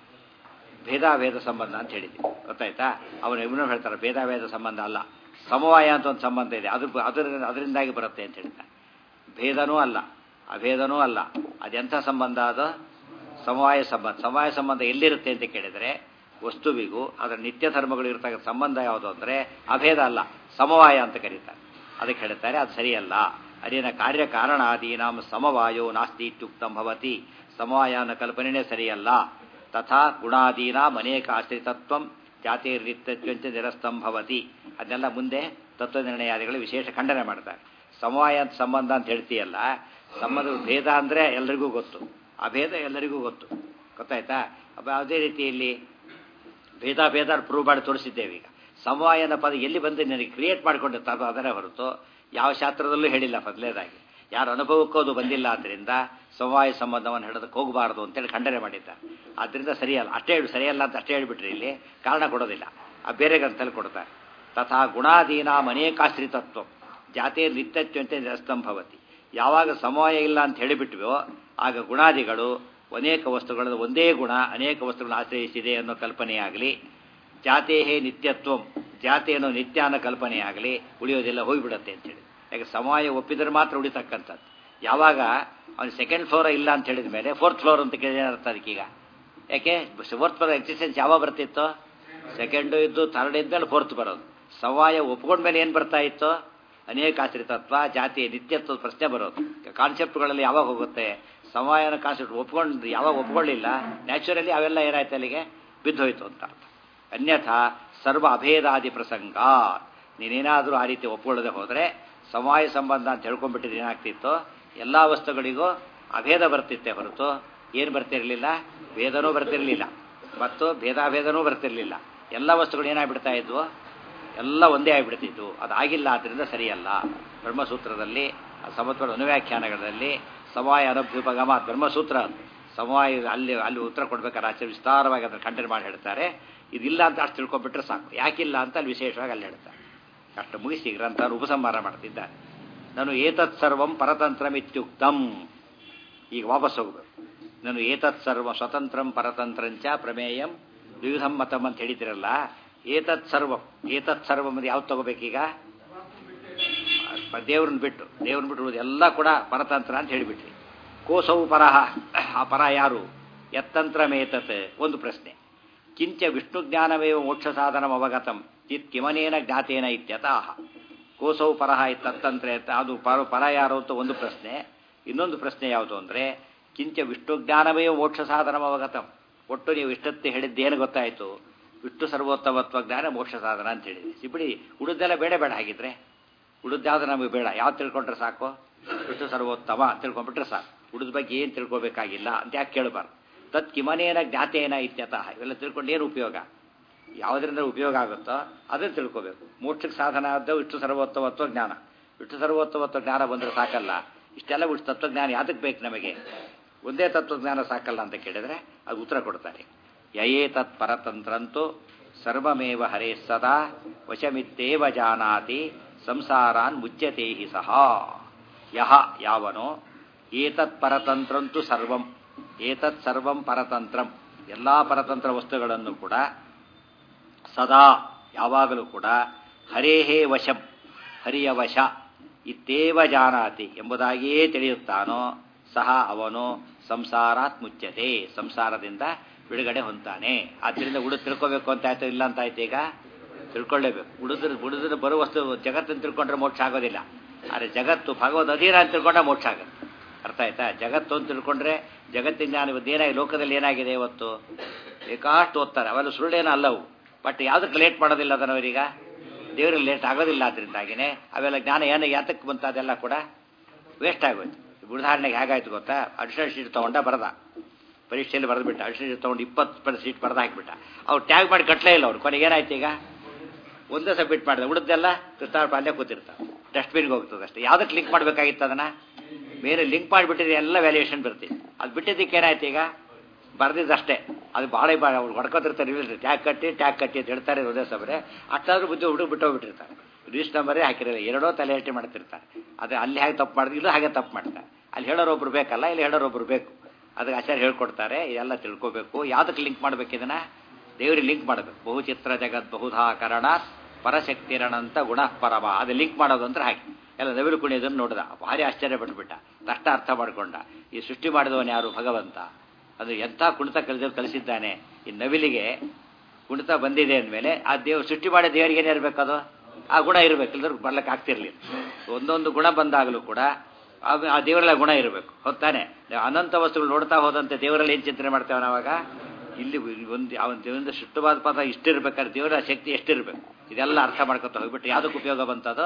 ಭೇದಾಭೇದ ಸಂಬಂಧ ಅಂತ ಹೇಳಿದ್ವಿ ಗೊತ್ತಾಯ್ತಾ ಅವನು ಇವನು ಹೇಳ್ತಾರೆ ಭೇದಾಭೇದ ಸಂಬಂಧ ಅಲ್ಲ ಸಮವಾಯ ಅಂತ ಒಂದು ಸಂಬಂಧ ಇದೆ ಅದ್ರ ಅದರ ಅದರಿಂದಾಗಿ ಬರುತ್ತೆ ಅಂತ ಹೇಳ್ತಾರೆ ಭೇದನೂ ಅಲ್ಲ ಅಭೇದನೂ ಅಲ್ಲ ಅದೆಂಥ ಸಂಬಂಧ ಅದು ಸಮವಾಯ ಸಂಬಂಧ ಸಮವಾಯ ಸಂಬಂಧ ಎಲ್ಲಿರುತ್ತೆ ಅಂತ ಕೇಳಿದರೆ ವಸ್ತುವಿಗೂ ಅದರ ನಿತ್ಯ ಧರ್ಮಗಳು ಇರ್ತಕ್ಕಂಥ ಸಂಬಂಧ ಯಾವುದು ಅಂದರೆ ಅಭೇದ ಅಲ್ಲ ಸಮವಾಯ ಅಂತ ಕರೀತಾರೆ ಅದಕ್ಕೆ ಹೇಳ್ತಾರೆ ಅದು ಸರಿಯಲ್ಲ ಅದೇನ ಕಾರ್ಯಕಾರಣಾದೀನಾಂ ಸಮವಾಯೋ ನಾಸ್ತಿ ಇತ್ಯುಕ್ತಂ ಭವತಿ ಸಮವಾಯ ಅನ್ನೋ ಕಲ್ಪನೆಯೇ ಸರಿಯಲ್ಲ ತಥಾ ಗುಣಾದೀನಾಂ ಅನೇಕ ಆಶ್ರಿತತ್ವಂ ಜಾತಿರ್ನಿತ್ಯತ್ವಂಚ ನಿರಸ್ತಂ ಭವತಿ ಅದನ್ನೆಲ್ಲ ಮುಂದೆ ತತ್ವನಿರ್ಣಯಾದಿಗಳು ವಿಶೇಷ ಖಂಡನೆ ಮಾಡ್ತಾರೆ ಸಮವಾಯ ಅಂತ ಸಂಬಂಧ ಅಂತ ಹೇಳ್ತೀಯಲ್ಲ ಸಂಬಂಧ ಭೇದ ಅಂದರೆ ಎಲ್ಲರಿಗೂ ಗೊತ್ತು ಅಭೇದ ಎಲ್ಲರಿಗೂ ಗೊತ್ತು ಗೊತ್ತಾಯ್ತಾ ಅಪ್ಪ ಅದೇ ರೀತಿಯಲ್ಲಿ ಭೇದ ಭೇದ ಪ್ರೂವ್ ಮಾಡಿ ತೋರಿಸಿದ್ದೇವೆ ಈಗ ಸಮವಾಯನ ಪದ ಎಲ್ಲಿ ಬಂದು ನನಗೆ ಕ್ರಿಯೇಟ್ ಮಾಡಿಕೊಂಡಿರ್ತ ಅದು ಅದನ್ನೇ ಹೊರತು ಯಾವ ಶಾಸ್ತ್ರದಲ್ಲೂ ಹೇಳಿಲ್ಲ ಮೊದಲೇದಾಗಿ ಯಾರ ಅನುಭವಕ್ಕೂ ಅದು ಬಂದಿಲ್ಲ ಆದ್ದರಿಂದ ಸಮವಾಯ ಸಂಬಂಧವನ್ನು ಹೇಳೋದಕ್ಕೆ ಹೋಗಬಾರ್ದು ಅಂತೇಳಿ ಖಂಡನೆ ಮಾಡಿದ್ದಾರೆ ಆದ್ದರಿಂದ ಸರಿಯಲ್ಲ ಅಷ್ಟೇ ಹೇಳಿ ಸರಿಯಲ್ಲ ಅಂತ ಅಷ್ಟೇ ಹೇಳಿಬಿಟ್ರೆ ಇಲ್ಲಿ ಕಾರಣ ಕೊಡೋದಿಲ್ಲ ಆ ಬೇರೆ ಗ್ರಂಥದಲ್ಲಿ ಕೊಡ್ತಾರೆ ತಥಾ ಗುಣಾದೀನಾಂ ಅನೇಕಾಶ್ರಿತತ್ವ ಜಾತಿ ನಿತ್ಯತ್ವಂತೆ ನಿರಸ್ತಂ ಭವತಿ ಯಾವಾಗ ಸಮವಾಯ ಇಲ್ಲ ಅಂತ ಹೇಳಿಬಿಟ್ವೋ ಆಗ ಗುಣಾದಿಗಳು ಅನೇಕ ವಸ್ತುಗಳ ಒಂದೇ ಗುಣ ಅನೇಕ ವಸ್ತುಗಳನ್ನು ಆಶ್ರಯಿಸಿದೆ ಅನ್ನೋ ಕಲ್ಪನೆಯಾಗಲಿ ಜಾತೇಹೇ ನಿತ್ಯತ್ವಂ ಜಾತಿ ಅನ್ನೋ ನಿತ್ಯ ಅನ್ನೋ ಕಲ್ಪನೆಯಾಗಲಿ ಉಳಿಯೋದೆಲ್ಲ ಹೋಗಿಬಿಡುತ್ತೆ ಅಂತೇಳಿ ಯಾಕೆ ಸಮವಾಯ ಒಪ್ಪಿದ್ರೆ ಮಾತ್ರ ಉಳಿತಕ್ಕಂಥದ್ದು ಯಾವಾಗ ಅವನು ಸೆಕೆಂಡ್ ಫ್ಲೋರ್ ಇಲ್ಲ ಅಂತ ಹೇಳಿದ ಮೇಲೆ ಫೋರ್ತ್ ಫ್ಲೋರ್ ಅಂತ ಕೇಳಿದ್ರೆ ಅರ್ಥ ಅದಕ್ಕೀಗ ಯಾಕೆ ಫೋರ್ತ್ ಫ್ಲೋರ್ ಎಕ್ಸಿಸ್ಟೆನ್ಸ್ ಯಾವಾಗ ಬರ್ತಿತ್ತು ಸೆಕೆಂಡು ಇದ್ದು ಥರ್ಡ್ ಇದ್ಮೇಲೆ ಫೋರ್ತ್ ಬರೋದು ಸಮವಾಯ ಒಪ್ಕೊಂಡ್ಮೇಲೆ ಏನು ಬರ್ತಾ ಇತ್ತು ಅನೇಕ ಆಶ್ರಿತತ್ವ ಜಾತಿ ನಿತ್ಯತ್ವದ ಪ್ರಶ್ನೆ ಬರೋದು ಕಾನ್ಸೆಪ್ಟ್ಗಳಲ್ಲಿ ಯಾವಾಗ ಹೋಗುತ್ತೆ ಸಮವಾಯನ ಕಾನ್ಸೆಪ್ಟ್ ಒಪ್ಕೊಂಡು ಯಾವಾಗ ಒಪ್ಕೊಳ್ಳಿಲ್ಲ ನ್ಯಾಚುರಲಿ ಅವೆಲ್ಲ ಏನಾಯ್ತು ಅಲ್ಲಿಗೆ ಬಿದ್ದೋಯ್ತು ಅಂತ ಅರ್ಥ ಅನ್ಯಥಾ ಸರ್ವ ಅಭೇದಾದಿ ಪ್ರಸಂಗ ನೀನೇನಾದರೂ ಆ ರೀತಿ ಒಪ್ಕೊಳ್ಳದೆ ಹೋದರೆ ಸಮವಾಯ ಸಂಬಂಧ ಅಂತ ಹೇಳ್ಕೊಂಡ್ಬಿಟ್ಟಿದ್ರೆ ಏನಾಗ್ತಿತ್ತು ಎಲ್ಲ ವಸ್ತುಗಳಿಗೂ ಅಭೇದ ಬರ್ತಿತ್ತೆ ಹೊರತು ಏನು ಬರ್ತಿರಲಿಲ್ಲ ಭೇದನೂ ಬರ್ತಿರಲಿಲ್ಲ ಮತ್ತು ಭೇದಾಭೇದನೂ ಬರ್ತಿರಲಿಲ್ಲ ಎಲ್ಲ ವಸ್ತುಗಳು ಏನಾಗ್ಬಿಡ್ತಾ ಇದ್ವು ಎಲ್ಲ ಒಂದೇ ಆಗಿಬಿಡ್ತಿದ್ವು ಅದಾಗಿಲ್ಲ ಆದ್ದರಿಂದ ಸರಿಯಲ್ಲ ಬ್ರಹ್ಮಸೂತ್ರದಲ್ಲಿ ಸಮತ್ವದ ಅನುವ್ಯಾಖ್ಯಾನಗಳಲ್ಲಿ ಸಮವಾಯ ಅನಭ್ಯುಪಗಮ ಬ್ರಹ್ಮಸೂತ್ರ ಸಮವಾಯ ಅಲ್ಲಿ ಅಲ್ಲಿ ಉತ್ತರ ಕೊಡ್ಬೇಕಾದ್ರೆ ಆಚಾರ್ಯ ವಿಸ್ತಾರವಾಗಿ ಅದನ್ನು ಖಂಡನೆ ಮಾಡಿ ಹೇಳ್ತಾರೆ ಇದಿಲ್ಲ ಅಂತ ಅಷ್ಟು ತಿಳ್ಕೊಂಡ್ಬಿಟ್ರೆ ಸಾಕು ಯಾಕಿಲ್ಲ ಅಂತ ಅಲ್ಲಿ ವಿಶೇಷವಾಗಿ ಅಲ್ಲಿ ಹೇಳ್ತಾರೆ ಅಷ್ಟು ಮುಗಿಸಿ ಗ್ರಂಥ ಉಪಸಂಹಾರ ಮಾಡ್ತಿದ್ದಾರೆ ನಾನು ಏತತ್ ಸರ್ವಂ ಪರತಂತ್ರಮಿತ್ಯುಕ್ತಂ ಈಗ ವಾಪಸ್ ಹೋಗ್ಬೇಕು ನಾನು ಏತತ್ ಸರ್ವ ಸ್ವತಂತ್ರಂ ಪರತಂತ್ರಂಚ ಪ್ರಮೇಯಂ ದ್ವಿಧಂ ಮತಂ ಅಂತ ಹೇಳಿದಿರಲ್ಲ ಏತತ್ ಸರ್ವಂ ಏತತ್ ಸರ್ವಂ ಅಂದ್ರೆ ಯಾವ್ದು ತಗೋಬೇಕೀಗ ದೇವ್ರನ್ನ ಬಿಟ್ಟು ದೇವ್ರನ್ನ ಬಿಟ್ಟು ಎಲ್ಲ ಕೂಡ ಪರತಂತ್ರ ಅಂತ ಹೇಳಿಬಿಟ್ರಿ ಕೋಸವು ಪರಹ ಆ ಪರ ಯಾರು ಯತ್ತಂತ್ರಮೇತತ್ ಒಂದು ಪ್ರಶ್ನೆ ಕಿಂಚ ವಿಷ್ಣು ಜ್ಞಾನವೇ ಮೋಕ್ಷ ಸಾಧನ ಅವಗತಂ ಚಿತ್ ಕಿಮನೇನ ಜ್ಞಾತೇನ ಇತ್ಯತಃ ಕೋಸೌ ಪರಹ ತತ್ತಂತ್ರೆ ಅಂತ ಅದು ಪರ ಪರ ಯಾರು ಅಂತ ಒಂದು ಪ್ರಶ್ನೆ ಇನ್ನೊಂದು ಪ್ರಶ್ನೆ ಯಾವುದು ಅಂದರೆ ಕಿಂಚ ವಿಷ್ಣು ಜ್ಞಾನವೇ ಮೋಕ್ಷ ಸಾಧನ ಅವಗತಂ ಒಟ್ಟು ನೀವು ಇಷ್ಟೊತ್ತಿ ಹೇಳಿದ್ದೇನು ಗೊತ್ತಾಯಿತು ವಿಷ್ಣು ಸರ್ವೋತ್ತಮತ್ವ ಜ್ಞಾನ ಮೋಕ್ಷ ಸಾಧನ ಅಂತ ಹೇಳಿದ್ರಿ ಸಿಬಿಡಿ ಉಳಿದೆಲ್ಲ ಬೇಡ ಬೇಡ ಹಾಗಿದ್ರೆ ಉಳಿದ್ಯಾವ್ದು ನಮಗೆ ಬೇಡ ಯಾವ್ದು ತಿಳ್ಕೊಂಡ್ರೆ ಸಾಕು ವಿಷ್ಣು ಸರ್ವೋತ್ತಮ ಅಂತ ತಿಳ್ಕೊಂಡ್ಬಿಟ್ರೆ ಸಾಕು ಉಳಿದ ಬಗ್ಗೆ ಏನು ತಿಳ್ಕೊಬೇಕಾಗಿಲ್ಲ ಅಂತ ಯಾಕೆ ಕೇಳಬಾರ್ದು ತತ್ ಕಿಮನೇನ ಜ್ಞಾತೇನ ಇತ್ಯತಃ ಇವೆಲ್ಲ ತಿಳ್ಕೊಂಡು ಏನು ಉಪಯೋಗ ಯಾವುದರಿಂದ ಉಪಯೋಗ ಆಗುತ್ತೋ ಅದನ್ನು ತಿಳ್ಕೋಬೇಕು ಮೋಕ್ಷಕ್ಕೆ ಸಾಧನ ಆದ ವಿಷ್ಣು ಸರ್ವೋತ್ತಮತ್ವ ಜ್ಞಾನ ವಿಷ್ಣು ಸರ್ವೋತ್ತಮತ್ವ ಜ್ಞಾನ ಬಂದರೆ ಸಾಕಲ್ಲ ಇಷ್ಟೆಲ್ಲ ವಿಷ್ಣು ತತ್ವಜ್ಞಾನ ಯಾತಕ್ಕೆ ಬೇಕು ನಮಗೆ ಒಂದೇ ತತ್ವಜ್ಞಾನ ಸಾಕಲ್ಲ ಅಂತ ಕೇಳಿದರೆ ಅದು ಉತ್ತರ ಕೊಡ್ತಾರೆ ಯಯೇ ತತ್ ಪರತಂತ್ರಂತೂ ಸರ್ವಮೇವ ಹರೇ ಸದಾ ವಶಮಿತ್ತೇವ ಜಾನಾತಿ ಸಂಸಾರಾನ್ ಮುಚ್ಯತೆ ಹಿ ಸಹ ಯಹ ಯಾವನೋ ಏತತ್ ಪರತಂತ್ರಂತೂ ಸರ್ವಂ ಏತತ್ ಸರ್ವಂ ಪರತಂತ್ರಂ ಎಲ್ಲ ಪರತಂತ್ರ ವಸ್ತುಗಳನ್ನು ಕೂಡ ಸದಾ ಯಾವಾಗಲೂ ಕೂಡ ಹರೇಹೇ ವಶಂ ಹರಿಯ ವಶ ಇತ್ತೇವ ಜಾನಾತಿ ಎಂಬುದಾಗಿಯೇ ತಿಳಿಯುತ್ತಾನೋ ಸಹ ಅವನು ಸಂಸಾರಾತ್ ಮುಚ್ಚತೆ ಸಂಸಾರದಿಂದ ಬಿಡುಗಡೆ ಹೊಂತಾನೆ ಆದ್ದರಿಂದ ಉಳಿದು ತಿಳ್ಕೋಬೇಕು ಅಂತ ಆಯ್ತು ಇಲ್ಲ ಅಂತ ಆಯ್ತು ಈಗ ತಿಳ್ಕೊಳ್ಳೇಬೇಕು ಉಳಿದ್ರೆ ಉಳಿದ್ರೆ ಬರೋ ವಸ್ತು ಜಗತ್ತನ್ನು ತಿಳ್ಕೊಂಡ್ರೆ ಮೋಕ್ಷ ಆಗೋದಿಲ್ಲ ಆದರೆ ಜಗತ್ತು ಭಗವದ್ ಅಧೀನ ಅಂತ ತಿಳ್ಕೊಂಡ್ರೆ ಮೋಕ್ಷ ಆಗುತ್ತೆ ಅರ್ಥ ಆಯ್ತಾ ಜಗತ್ತು ಅಂತ ತಿಳ್ಕೊಂಡ್ರೆ ಜಗತ್ತಿನ ಜ್ಞಾನ ಇವತ್ತು ಏನಾಗಿ ಲೋಕದಲ್ಲಿ ಏನಾಗಿದೆ ಇವತ್ತು ಬೇಕಾಷ್ಟು ಓದ್ತಾರೆ ಅವೆಲ್ಲ ಸುಳ್ಳೇನೋ ಅಲ್ಲವು ಬಟ್ ಯಾವುದಕ್ಕೆ ಲೇಟ್ ಮಾಡೋದಿಲ್ಲ ಅದನ್ನು ಅವರೀಗ ದೇವರಿಗೆ ಲೇಟ್ ಆಗೋದಿಲ್ಲ ಅದರಿಂದಾಗಿನೇ ಅವೆಲ್ಲ ಜ್ಞಾನ ಏನು ಯಾತಕ್ಕೆ ಬಂತ ಅದೆಲ್ಲ ಕೂಡ ವೇಸ್ಟ್ ಆಗೋಯ್ತು ಉದಾಹರಣೆಗೆ ಹೇಗಾಯ್ತು ಗೊತ್ತಾ ಅಡಿಷನಲ್ ಶೀಟ್ ತೊಗೊಂಡ ಬರದ ಪರೀಕ್ಷೆಯಲ್ಲಿ ಬರೆದ್ಬಿಟ್ಟ ಅಡಿಷನಲ್ ಶೀಟ್ ತೊಗೊಂಡು ಇಪ್ಪತ್ತು ಪರ್ ಸೀಟ್ ಬರೆದು ಹಾಕಿಬಿಟ್ಟ ಅವ್ರು ಟ್ಯಾಗ್ ಮಾಡಿ ಕಟ್ಟಲೇ ಇಲ್ಲ ಅವ್ರು ಕೊನೆಗೆ ಏನಾಯ್ತು ಈಗ ಒಂದೇ ಸಬ್ಮಿಟ್ ಮಾಡಿದೆ ಉಳಿದೆಲ್ಲ ಕೃಷ್ಣಾರ್ಪ ಅಲ್ಲೇ ಕೂತಿರ್ತಾರೆ ಡಸ್ಟ್ಬಿನ್ಗೆ ಹೋಗ್ತದೆ ಅಷ್ಟೇ ಯಾವುದಕ್ಕೆ ಲಿಂಕ್ ಮಾಡಬೇಕಾಗಿತ್ತು ಅದನ್ನು ಬೇರೆ ಲಿಂಕ್ ಮಾಡಿಬಿಟ್ಟಿದ್ರೆ ಎಲ್ಲ ವ್ಯಾಲ್ಯೂಯೇಷನ್ ಬರ್ತೀವಿ ಅದು ಬಿಟ್ಟಿದ್ದಕ್ಕೆ ಏನಾಯ್ತು ಈಗ ಬರ್ದಿದ್ದಷ್ಟೇ ಅದು ಭಾಳ ಭಾಳ ಅವ್ರು ಹೊಡ್ಕೋತಿರ್ತಾರೆ ಇಳಿದ್ರೆ ಟ್ಯಾಗ್ ಕಟ್ಟಿ ಟ್ಯಾಗ್ ಕಟ್ಟಿ ಅಂತ ಹೇಳ್ತಾರೆ ಹೃದಯ ಸಭೆ ಅಷ್ಟಾದ್ರೂ ಬುದ್ಧಿ ಹುಡುಗ ಬಿಟ್ಟು ಹೋಗ್ಬಿಟ್ಟಿರ್ತಾರೆ ರಿಜಿಸ್ಟ್ ನಂಬರೇ ಹಾಕಿರಲ್ಲ ಎರಡೋ ತಲೆ ಹಟ್ಟಿ ಮಾಡ್ತಿರ್ತಾರೆ ಅದು ಅಲ್ಲಿ ಹೇಗೆ ತಪ್ಪು ಮಾಡಿದ್ರೆ ಇಲ್ಲೂ ಹಾಗೆ ತಪ್ಪು ಮಾಡ್ತಾರೆ ಅಲ್ಲಿ ಹೇಳೋರೊಬ್ರು ಬೇಕಲ್ಲ ಇಲ್ಲಿ ಹೇಳೋರೊಬ್ರು ಬೇಕು ಅದಕ್ಕೆ ಆಚಾರ್ಯ ಹೇಳ್ಕೊಡ್ತಾರೆ ಇದೆಲ್ಲ ತಿಳ್ಕೋಬೇಕು ಯಾವುದಕ್ಕೆ ಲಿಂಕ್ ಮಾಡ್ಬೇಕು ಇದನ್ನ ದೇವರಿಗೆ ಲಿಂಕ್ ಮಾಡಬೇಕು ಬಹುಚಿತ್ರ ಜಗತ್ ಬಹುಧಾ ಕರಣ ಪರಶಕ್ತಿರಣಂತ ಗುಣ ಪರಮ ಅದು ಲಿಂಕ್ ಮಾಡೋದು ಅಂದ್ರೆ ಹಾಗೆ ಎಲ್ಲ ನವಿಲು ಕುಣಿಯೋದನ್ನು ನೋಡಿದ ಭಾರಿ ಆಶ್ಚರ್ಯ ಪಟ್ಬಿಟ್ಟ ತಷ್ಟ ಅರ್ಥ ಮಾಡ್ಕೊಂಡ ಈ ಸೃಷ್ಟಿ ಮಾಡಿದವನು ಯಾರು ಭಗವಂತ ಅದು ಎಂಥ ಕುಣಿತ ಕಲಿದ ಕಲಿಸಿದ್ದಾನೆ ಈ ನವಿಲಿಗೆ ಕುಣಿತ ಬಂದಿದೆ ಅಂದಮೇಲೆ ಆ ದೇವ್ ಸೃಷ್ಟಿ ಮಾಡಿದ ದೇವರಿಗೆ ಏನಿರಬೇಕು ಅದು ಆ ಗುಣ ಇರಬೇಕು ಇಲ್ಲದ್ರೆ ಬರ್ಲಿಕ್ಕೆ ಆಗ್ತಿರ್ಲಿಲ್ಲ ಒಂದೊಂದು ಗುಣ ಬಂದಾಗಲೂ ಕೂಡ ಆ ದೇವರಲ್ಲಿ ಗುಣ ಇರಬೇಕು ಹೊತ್ತಾನೆ ಅನಂತ ವಸ್ತುಗಳು ನೋಡ್ತಾ ಹೋದಂತೆ ದೇವರಲ್ಲಿ ಏನು ಚಿಂತನೆ ಮಾಡ್ತೇವೆ ನಾವಾಗ ಇಲ್ಲಿ ಒಂದು ಅವನ ದೇವರಿಂದ ಶುದ್ಧವಾದ ಪದ ಇಷ್ಟಿರ್ಬೇಕಾದ್ರೆ ದೇವರ ಶಕ್ತಿ ಎಷ್ಟಿರಬೇಕು ಇದೆಲ್ಲ ಅರ್ಥ ಮಾಡ್ಕೊತ ಹೋಗ್ಬಿಟ್ಟು ಯಾವುದಕ್ಕೆ ಉಪಯೋಗ ಬಂತದು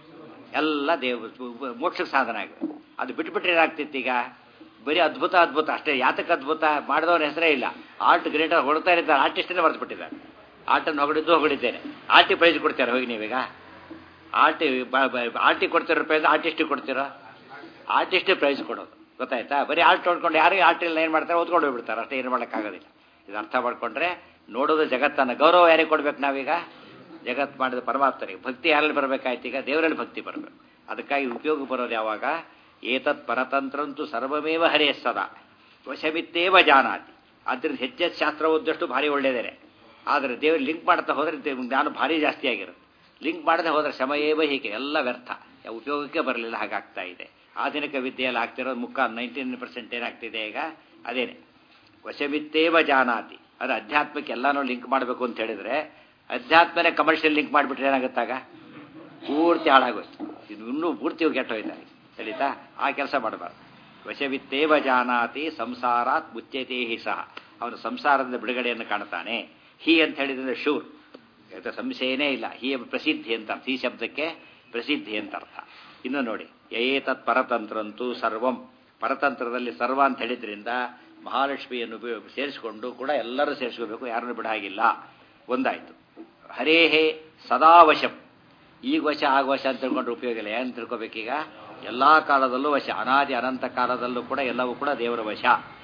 ಎಲ್ಲ ದೇವ ಮೋಕ್ಷಕ್ಕೆ ಸಾಧನ ಆಗಿದೆ ಅದು ಬಿಟ್ಬಿಟ್ರೆ ಏನಾಗ್ತಿತ್ತು ಈಗ ಬರೀ ಅದ್ಭುತ ಅದ್ಭುತ ಅಷ್ಟೇ ಯಾತಕ್ಕೆ ಅದ್ಭುತ ಮಾಡಿದವನ ಹೆಸರೇ ಇಲ್ಲ ಆರ್ಟ್ ಗ್ರೇಟರ್ ಹೊಡ್ತಾ ಇರ್ತಾರೆ ಆರ್ಟಿಸ್ಟನ್ನೇ ಬರೆದು ಬಿಟ್ಟಿದ್ದಾರೆ ಆರ್ಟನ್ನು ಹೊಗಳಿದ್ದು ಹೊಗಳಿದ್ದೇನೆ ಆರ್ಟಿ ಪ್ರೈಸ್ ಕೊಡ್ತಾರೆ ಹೋಗಿ ನೀವೀಗ ಆರ್ಟಿ ಆರ್ಟಿ ಕೊಡ್ತಿರೋ ಪ್ರೈಸ್ ಆರ್ಟಿಸ್ಟಿಗೆ ಕೊಡ್ತಿರೋ ಆರ್ಟಿಸ್ಟೇ ಪ್ರೈಸ್ ಕೊಡೋದು ಗೊತ್ತಾಯ್ತಾ ಬರೀ ಆರ್ಟ್ ನೋಡ್ಕೊಂಡು ಯಾರು ಆರ್ಟಿಲ್ಲ ಏನು ಮಾಡ್ತಾರೆ ಓದ್ಕೊಂಡು ಹೋಗ್ಬಿಡ್ತಾರೆ ಅಷ್ಟೇ ಏನು ಮಾಡೋಕ್ಕಾಗೋದಿಲ್ಲ ಇದು ಅರ್ಥ ಮಾಡ್ಕೊಂಡ್ರೆ ನೋಡೋದು ಜಗತ್ತನ್ನು ಗೌರವ ಯಾರಿಗೆ ಕೊಡ್ಬೇಕು ನಾವೀಗ ಜಗತ್ ಮಾಡಿದ ಪರಮಾತ್ಮನಿಗೆ ಭಕ್ತಿ ಯಾರಲ್ಲಿ ಬರಬೇಕಾಯ್ತು ಈಗ ದೇವರಲ್ಲಿ ಭಕ್ತಿ ಬರಬೇಕು ಅದಕ್ಕಾಗಿ ಉಪಯೋಗ ಬರೋದು ಯಾವಾಗ ಏತತ್ ಪರತಂತ್ರಂತೂ ಸರ್ವಮೇವ ಹರೇ ಸದಾ ವಶಮಿತ್ತೇವ ಜಾನಾತಿ ಆದ್ದರಿಂದ ಹೆಚ್ಚೆಚ್ಚು ಶಾಸ್ತ್ರ ಓದ್ದಷ್ಟು ಭಾರಿ ಒಳ್ಳೆಯದೇನೆ ಆದರೆ ದೇವರು ಲಿಂಕ್ ಮಾಡ್ತಾ ಹೋದರೆ ಜ್ಞಾನ ಭಾರಿ ಜಾಸ್ತಿ ಆಗಿರುತ್ತೆ ಲಿಂಕ್ ಮಾಡದೆ ಹೋದರೆ ಶ್ರಮಯೇವ ಹೀಗೆ ಎಲ್ಲ ವ್ಯರ್ಥ ಉಪಯೋಗಕ್ಕೆ ಬರಲಿಲ್ಲ ಹಾಗಾಗ್ತಾ ಇದೆ ಆಧುನಿಕ ವಿದ್ಯೆಯಲ್ಲಿ ಆಗ್ತಿರೋದು ಮುಖ ನೈಂಟೀನ್ ಪರ್ಸೆಂಟ್ ಏನಾಗ್ತಿದೆ ಈಗ ಅದೇನೆ ವಶಮಿತ್ತೇವ ಜಾನಾತಿ ಅದು ಅಧ್ಯಾತ್ಮಕ್ಕೆ ಎಲ್ಲಾನು ಲಿಂಕ್ ಮಾಡಬೇಕು ಅಂತ ಹೇಳಿದ್ರೆ ಅಧ್ಯಾತ್ಮನೇ ಕಮರ್ಷಿಯಲ್ ಲಿಂಕ್ ಮಾಡಿಬಿಟ್ರೆ ಏನಾಗುತ್ತಾಗ ಪೂರ್ತಿ ಹಾಳಾಗೋಯ್ತು ಇದು ಇನ್ನೂ ಪೂರ್ತಿ ಕೆಟ್ಟೋಯ್ತಾರೆ ತಿಳಿತಾ ಆ ಕೆಲಸ ಮಾಡಬಾರ್ದು ವಶವಿತ್ತೇವ ಜಾನಾತಿ ಸಂಸಾರಾತ್ ಮುಚ್ಚೈತೆ ಹಿ ಸಹ ಅವನು ಸಂಸಾರದಿಂದ ಬಿಡುಗಡೆಯನ್ನು ಕಾಣ್ತಾನೆ ಹಿ ಅಂತ ಹೇಳಿದ್ರೆ ಶೂರ್ ಇದು ಸಂಶಯನೇ ಇಲ್ಲ ಹಿ ಪ್ರಸಿದ್ಧಿ ಅಂತ ಅರ್ಥ ಈ ಶಬ್ದಕ್ಕೆ ಪ್ರಸಿದ್ಧಿ ಅಂತ ಅರ್ಥ ಇನ್ನು ನೋಡಿ ಯಯೇತತ್ ಪರತಂತ್ರಂತೂ ಸರ್ವಂ ಪರತಂತ್ರದಲ್ಲಿ ಸರ್ವ ಅಂತ ಹೇಳಿದ್ರಿಂದ ಮಹಾಲಕ್ಷ್ಮಿಯನ್ನು ಸೇರಿಸಿಕೊಂಡು ಕೂಡ ಎಲ್ಲರೂ ಸೇರಿಸ್ಕೋಬೇಕು ಯಾರನ್ನು ಬಿಡಾಗಿಲ್ಲ ಒಂದಾಯ್ತು ಹರೇಹೇ ಸದಾ ವಶಂ ಈಗ ವಶ ಆಗ ವಶ ಅಂತ ತಿಳ್ಕೊಂಡ್ರೆ ಉಪಯೋಗ ಇಲ್ಲ ಏನು ತಿಳ್ಕೊಬೇಕೀಗ ಎಲ್ಲ ಕಾಲದಲ್ಲೂ ವಶ ಅನಾದಿ ಅನಂತ ಕಾಲದಲ್ಲೂ ಕೂಡ ಎಲ್ಲವೂ ಕೂಡ ದೇವರ ವಶ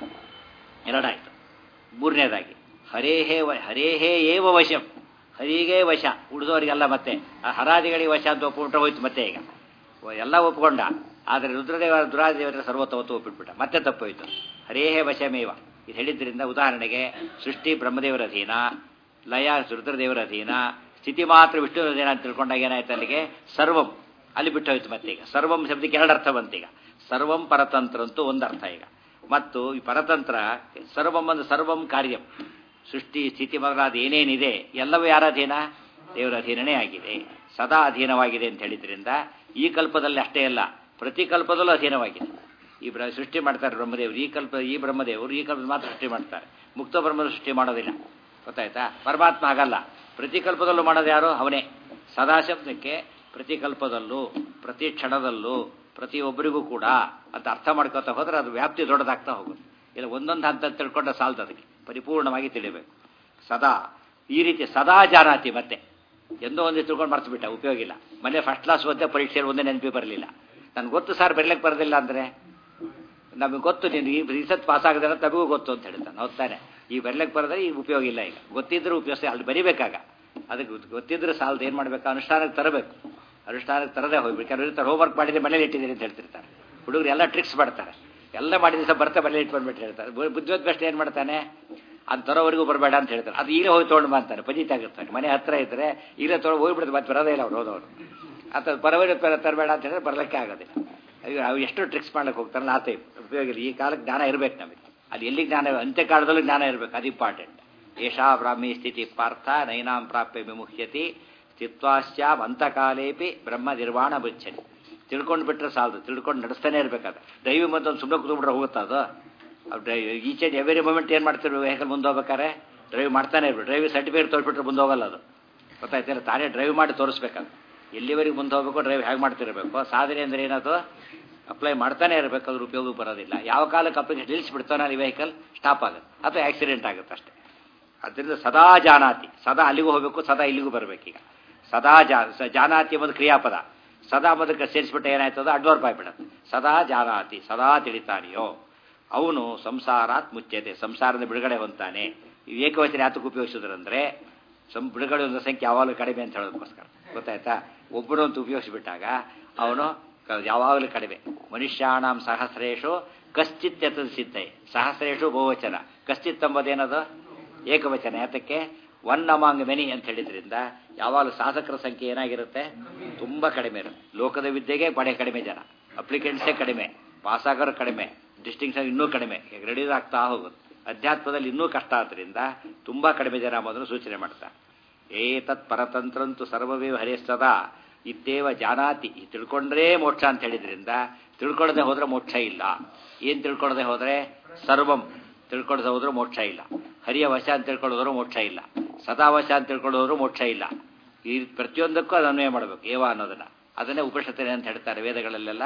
ಎರಡಾಯ್ತು ಮೂರನೇದಾಗಿ ಹರೇಹೇ ವ ಹರೇಹೇ ಏವ ವಶಂ ಹರಿಗೆ ವಶ ಉಳಿದವರಿಗೆಲ್ಲ ಮತ್ತೆ ಆ ಹರಾದಿಗಳಿಗೆ ವಶ ಅಂತ ಒಪ್ಪಿಬಿಟ್ರೆ ಹೋಯ್ತು ಮತ್ತೆ ಈಗ ಎಲ್ಲ ಒಪ್ಕೊಂಡ ಆದರೆ ರುದ್ರದೇವ ದುರಾದೇವರ ಸರ್ವೋತ್ತಮತ್ತು ಒಪ್ಪಿಟ್ಬಿಟ್ಟ ಮತ್ತೆ ತಪ್ಪೋಯ್ತು ಹರೇಹೇ ವಶಮೇವ ಇದು ಹೇಳಿದ್ರಿಂದ ಉದಾಹರಣೆಗೆ ಸೃಷ್ಟಿ ಬ್ರಹ್ಮದೇವರ ಅಧೀನ ಲಯ ರುದ್ರದೇವರ ಅಧೀನ ಸ್ಥಿತಿ ಮಾತ್ರ ವಿಷ್ಣುವಿನ ಅಧೀನ ಅಂತ ತಿಳ್ಕೊಂಡಾಗ ಏನಾಯ್ತು ಅಲ್ಲಿಗೆ ಸರ್ವಂ ಅಲ್ಲಿ ಬಿಟ್ಟು ಹೋಯ್ತು ಮತ್ತೆ ಈಗ ಸರ್ವಂ ಶಬ್ದಕ್ಕೆ ಎರಡು ಅರ್ಥ ಬಂತೀಗ ಸರ್ವಂ ಪರತಂತ್ರ ಅಂತೂ ಒಂದು ಅರ್ಥ ಈಗ ಮತ್ತು ಈ ಪರತಂತ್ರ ಸರ್ವಂ ಒಂದು ಸರ್ವಂ ಕಾರ್ಯಂ ಸೃಷ್ಟಿ ಸ್ಥಿತಿ ಮೊದಲಾದ ಏನೇನಿದೆ ಎಲ್ಲವೂ ಯಾರ ಅಧೀನ ದೇವರ ಅಧೀನನೇ ಆಗಿದೆ ಸದಾ ಅಧೀನವಾಗಿದೆ ಅಂತ ಹೇಳಿದ್ರಿಂದ ಈ ಕಲ್ಪದಲ್ಲಿ ಅಷ್ಟೇ ಅಲ್ಲ ಪ್ರತಿ ಕಲ್ಪದಲ್ಲೂ ಅಧೀನವಾಗಿದೆ ಈ ಬ್ರ ಸೃಷ್ಟಿ ಮಾಡ್ತಾರೆ ಬ್ರಹ್ಮದೇವರು ಈ ಕಲ್ಪ ಈ ಬ್ರಹ್ಮದೇವರು ಈ ಕಲ್ಪದ ಮಾತ್ರ ಸೃಷ್ಟಿ ಮಾಡ್ತಾರೆ ಮುಕ್ತ ಬ್ರಹ್ಮದ ಸೃಷ್ಟಿ ಮಾಡೋದಿಲ್ಲ ಗೊತ್ತಾಯ್ತಾ ಪರಮಾತ್ಮ ಹಾಗಲ್ಲ ಪ್ರತಿ ಕಲ್ಪದಲ್ಲೂ ಮಾಡೋದು ಯಾರು ಅವನೇ ಸದಾಶಬ್ದಕ್ಕೆ ಪ್ರತಿ ಕಲ್ಪದಲ್ಲೂ ಪ್ರತಿ ಕ್ಷಣದಲ್ಲೂ ಪ್ರತಿಯೊಬ್ಬರಿಗೂ ಕೂಡ ಅಂತ ಅರ್ಥ ಮಾಡ್ಕೋತಾ ಹೋದ್ರೆ ಅದು ವ್ಯಾಪ್ತಿ ದೊಡ್ಡದಾಗ್ತಾ ಹೋಗುತ್ತೆ ಇಲ್ಲ ಒಂದೊಂದು ಹಂತ ತಿಳ್ಕೊಂಡ್ರೆ ಸಾಲದು ಅದಕ್ಕೆ ಪರಿಪೂರ್ಣವಾಗಿ ತಿಳಿಬೇಕು ಸದಾ ಈ ರೀತಿ ಸದಾ ಜಾನಾತಿ ಮತ್ತೆ ಎಂದೋ ಒಂದು ತಿಳ್ಕೊಂಡು ಮರ್ತು ಬಿಟ್ಟ ಉಪಯೋಗ ಇಲ್ಲ ಮನೆ ಫಸ್ಟ್ ಕ್ಲಾಸ್ ಓದ್ದೆ ಪರೀಕ್ಷೆಯಲ್ಲಿ ಒಂದೇ ನೆನಪಿ ಬರಲಿಲ್ಲ ನನ್ಗೆ ಗೊತ್ತು ಸರ್ ಬರಲಿಕ್ಕೆ ಬರೋದಿಲ್ಲ ಅಂದರೆ ನಮಗೆ ಗೊತ್ತು ನೀನು ಈ ರೀಸತ್ ಪಾಸ್ ಆಗದ್ರೆ ತಮಗೂ ಗೊತ್ತು ಅಂತ ಹೇಳ್ತಾನೆ ಹೋಗ್ತಾನೆ ಈ ಬರ್ಲಿಕ್ಕೆ ಬರೋದ್ರೆ ಈಗ ಉಪಯೋಗ ಇಲ್ಲ ಈಗ ಗೊತ್ತಿದ್ರೆ ಉಪಯೋಗ ಅಲ್ಲಿ ಬರಿಬೇಕಾಗ ಅದಕ್ಕೆ ಗೊತ್ತಿದ್ರೆ ಸಾಲದು ಏನು ಮಾಡಬೇಕು ಅನುಷ್ಠಾನಕ್ಕೆ ತರಬೇಕು ಅನುಷ್ಠಾನಕ್ಕೆ ತರದೇ ಹೋಗ್ಬೇಕು ಕೆಲವರು ಇರ್ತಾರೆ ಹೋಮ್ವರ್ಕ್ ಮಾಡಿದ್ರೆ ಮನೇಲಿ ಇಟ್ಟಿದ್ದೀರಿ ಅಂತ ಹೇಳ್ತಿರ್ತಾರೆ ಹುಡುಗರು ಎಲ್ಲ ಟ್ರಿಕ್ಸ್ ಮಾಡ್ತಾರೆ ಎಲ್ಲ ಮಾಡಿದ ದಿವಸ ಬರ್ತಾ ಮನೇಲಿ ಇಟ್ಕೊಂಡ್ಬಿಟ್ಟು ಹೇಳ್ತಾರೆ ಬುದ್ಧಿವತ್ ಬೆಸ್ಟ್ ಏನು ಮಾಡ್ತಾನೆ ಅದು ತರೋವರೆಗೂ ಬರಬೇಡ ಅಂತ ಹೇಳ್ತಾರೆ ಅದು ಈಗಲೇ ಹೋಗಿ ತೊಗೊಂಡು ಅಂತಾನೆ ಪಜಿತಾಗಿರ್ತಾನೆ ಮನೆ ಹತ್ರ ಇದ್ದರೆ ಈಗಲೇ ತೊಗೊಂಡು ಹೋಗ್ಬಿಡ್ತಾರೆ ಮತ್ತೆ ಬರೋದೇ ಇಲ್ಲ ಅವ್ರು ಹೋದವರು ಅಥವಾ ಬರವರಿ ತರಬೇಡ ಅಂತ ಹೇಳಿದ್ರೆ ಬರಲಿಕ್ಕೆ ಆಗೋದಿಲ್ಲ ಅಯ್ಯೋ ನಾವು ಎಷ್ಟು ಟ್ರಿಕ್ಸ್ ಮಾಡ್ಲಿಕ್ಕೆ ಹೋಗ್ತಾರಲ್ಲ ಆ ಟೈಪ್ ಉಪಯೋಗ ಇಲ್ಲ ಈ ಕಾಲಕ್ಕೆ ಜ್ಞಾನ ಇರಬೇಕು ನಮಗೆ ಅದು ಎಲ್ಲಿ ಜ್ಞಾನ ಅಂತ್ಯ ಕಾಲದಲ್ಲೂ ಜ್ಞಾನ ಇರಬೇಕು ಅದು ಇಂಪಾರ್ಟೆಂಟ್ ಏಷಾ ಬ್ರಾಹ್ಮಿ ಸ್ಥಿತಿ ಪಾರ್ಥ ನೈನಾಂ ಪ್ರಾಪ್ಯ ವಿಮುಹ್ಯತಿ ಸ್ಥಿತ್ವಾಶ್ಚಾಮ್ ಅಂತಕಾಲೇಪಿ ಬ್ರಹ್ಮ ನಿರ್ವಾಣ ಬುಚ್ಚನಿ ತಿಳ್ಕೊಂಡು ಬಿಟ್ರೆ ಸಾಲದು ತಿಳ್ಕೊಂಡು ನಡೆಸ್ತಾನೆ ಇರಬೇಕಾದ್ರೆ ದೈವ ಮತ್ತೊಂದು ಸುಮ್ಮನೆ ಕೂತ್ಬಿಟ್ರೆ ಹೋಗುತ್ತಾ ಅದು ಈಚ್ ಆ್ಯಂಡ್ ಎವ್ರಿ ಮೂಮೆಂಟ್ ಏನು ಮಾಡ್ತಿರ್ಬೇಕು ವೆಹಿಕಲ್ ಮುಂದೆ ಹೋಗ್ಬೇಕಾರೆ ಡ್ರೈವ್ ಮಾಡ್ತಾನೆ ಇರ್ಬೇಕು ಡ್ರೈವ್ ಸರ್ಟಿಫಿಕೇಟ್ ತೋರಿಸ್ಬಿಟ್ರೆ ಮುಂದೆ ಹೋಗಲ್ಲ ಅದು ಗೊತ್ತಾಯ್ತಿಲ್ಲ ತಾನೇ ಡ್ರೈವ್ ಮಾಡಿ ತೋರಿಸ್ಬೇಕದು ಎಲ್ಲಿವರೆಗೆ ಮುಂದೆ ಹೋಗ್ಬೇಕು ಡ್ರೈವ್ ಹೇಗೆ ಮಾಡ್ತಿರ್ಬೇಕು ಸಾಧನೆ ಅಂದರೆ ಏನದು ಅಪ್ಲೈ ಮಾಡ್ತಾನೆ ಇರಬೇಕು ಅದ್ರ ಉಪಯೋಗ ಬರೋದಿಲ್ಲ ಯಾವ ಕಾಲಕ್ಕೆ ಅಪ್ಲಿಕೇಶನ್ ನಿಲ್ಲಿಸ್ಬಿಡ್ತಾನೆ ಅಲ್ಲಿ ವೆಹಿಕಲ್ ಸ್ಟಾಪ್ ಆಗುತ್ತೆ ಅಥವಾ ಆಕ್ಸಿಡೆಂಟ್ ಆಗುತ್ತೆ ಅಷ್ಟೇ ಅದರಿಂದ ಸದಾ ಜಾನಾತಿ ಸದಾ ಅಲ್ಲಿಗೂ ಹೋಗಬೇಕು ಸದಾ ಇಲ್ಲಿಗೂ ಬರಬೇಕೀಗ ಸದಾ ಜಾ ಜಾನಾತಿ ಎಂಬುದು ಕ್ರಿಯಾಪದ ಸದಾ ಮೊದಕ್ಕೆ ಸೇರಿಸ್ಬಿಟ್ಟು ಏನಾಯ್ತದ ಅಡ್ವರ್ಪ್ ಆಗ್ಬಿಡುತ್ತೆ ಸದಾ ಜಾನಾತಿ ಸದಾ ತಿಳಿತಾನೆಯೋ ಅವನು ಸಂಸಾರಾತ್ ಮುಚ್ಚತೆ ಸಂಸಾರದ ಬಿಡುಗಡೆ ಹೊಂತಾನೆ ಈ ಏಕವಚನ ಯಾತಕ್ಕೆ ಉಪಯೋಗಿಸಿದ್ರಂದ್ರೆ ಸಂ ಬಿಡುಗಡೆ ಒಂದು ಸಂಖ್ಯೆ ಯಾವಾಗಲೂ ಕಡಿಮೆ ಅಂತ ಹೇಳೋದಕ್ಕೋಸ್ಕರ ಗೊತ್ತಾಯ್ತಾ ಒಬ್ಬನು ಅಂತ ಉಪಯೋಗಿಸ್ಬಿಟ್ಟಾಗ ಅವನು ಯಾವಾಗಲೂ ಕಡಿಮೆ ಮನುಷ್ಯಾಣಂ ಸಹಸ್ರೇಶು ಕಶ್ಚಿತ್ ಎತ್ತದ ಸಿದ್ಧೈ ಸಹಸ್ರೇಶು ಬಹುವಚನ ಕಶ್ಚಿತ್ ಎಂಬುದೇನದು ಏಕವಚನ ಯಾತಕ್ಕೆ ಒನ್ ಅಮಾಂಗ್ ಮೆನಿ ಅಂತ ಹೇಳಿದ್ರಿಂದ ಯಾವಾಗಲೂ ಶಾಸಕರ ಸಂಖ್ಯೆ ಏನಾಗಿರುತ್ತೆ ತುಂಬ ಕಡಿಮೆ ಇರುತ್ತೆ ಲೋಕದ ವಿದ್ಯೆಗೆ ಬಡೆ ಕಡಿಮೆ ಜನ ಅಪ್ಲಿಕೆಂಟ್ಸೇ ಕಡಿಮೆ ಪಾಸಾಗೋರು ಕಡಿಮೆ ಡಿಸ್ಟಿಂಕ್ಷನ್ ಇನ್ನೂ ಕಡಿಮೆ ರೆಡಿ ಆಗ್ತಾ ಹೋಗುತ್ತೆ ಅಧ್ಯಾತ್ಮದಲ್ಲಿ ಇನ್ನೂ ಕಷ್ಟ ಆದ್ದರಿಂದ ತುಂಬ ಕಡಿಮೆ ಜನ ಮೊದಲು ಸೂಚನೆ ಮಾಡ್ತಾರೆ ಏತತ್ ಪರತಂತ್ರಂತು ಸರ್ವವೇ ಹರಿಸ್ತದ ಇತ್ತೇವ ಜಾನಾತಿ ತಿಳ್ಕೊಂಡ್ರೇ ಮೋಕ್ಷ ಅಂತ ಹೇಳಿದ್ರಿಂದ ತಿಳ್ಕೊಳ್ಳದೆ ಹೋದ್ರೆ ಮೋಕ್ಷ ಇಲ್ಲ ಏನ್ ತಿಳ್ಕೊಳ್ಳದೆ ಹೋದ್ರೆ ಸರ್ವಂ ತಿಳ್ಕೊಳ್ಳದೆ ಹೋದ್ರೆ ಮೋಕ್ಷ ಇಲ್ಲ ಹರಿಯ ವಶ ಅಂತ ತಿಳ್ಕೊಳ್ಳೋದ್ರು ಮೋಕ್ಷ ಇಲ್ಲ ಸದಾವಶ ಅಂತ ತಿಳ್ಕೊಳ್ಳೋದ್ರು ಮೋಕ್ಷ ಇಲ್ಲ ಈ ಪ್ರತಿಯೊಂದಕ್ಕೂ ಅದು ಅನ್ವಯ ಮಾಡಬೇಕು ಏವ ಅನ್ನೋದನ್ನ ಅದನ್ನೇ ಉಪನಿಷತ್ತನೆ ಅಂತ ಹೇಳ್ತಾರೆ ವೇದಗಳಲ್ಲೆಲ್ಲ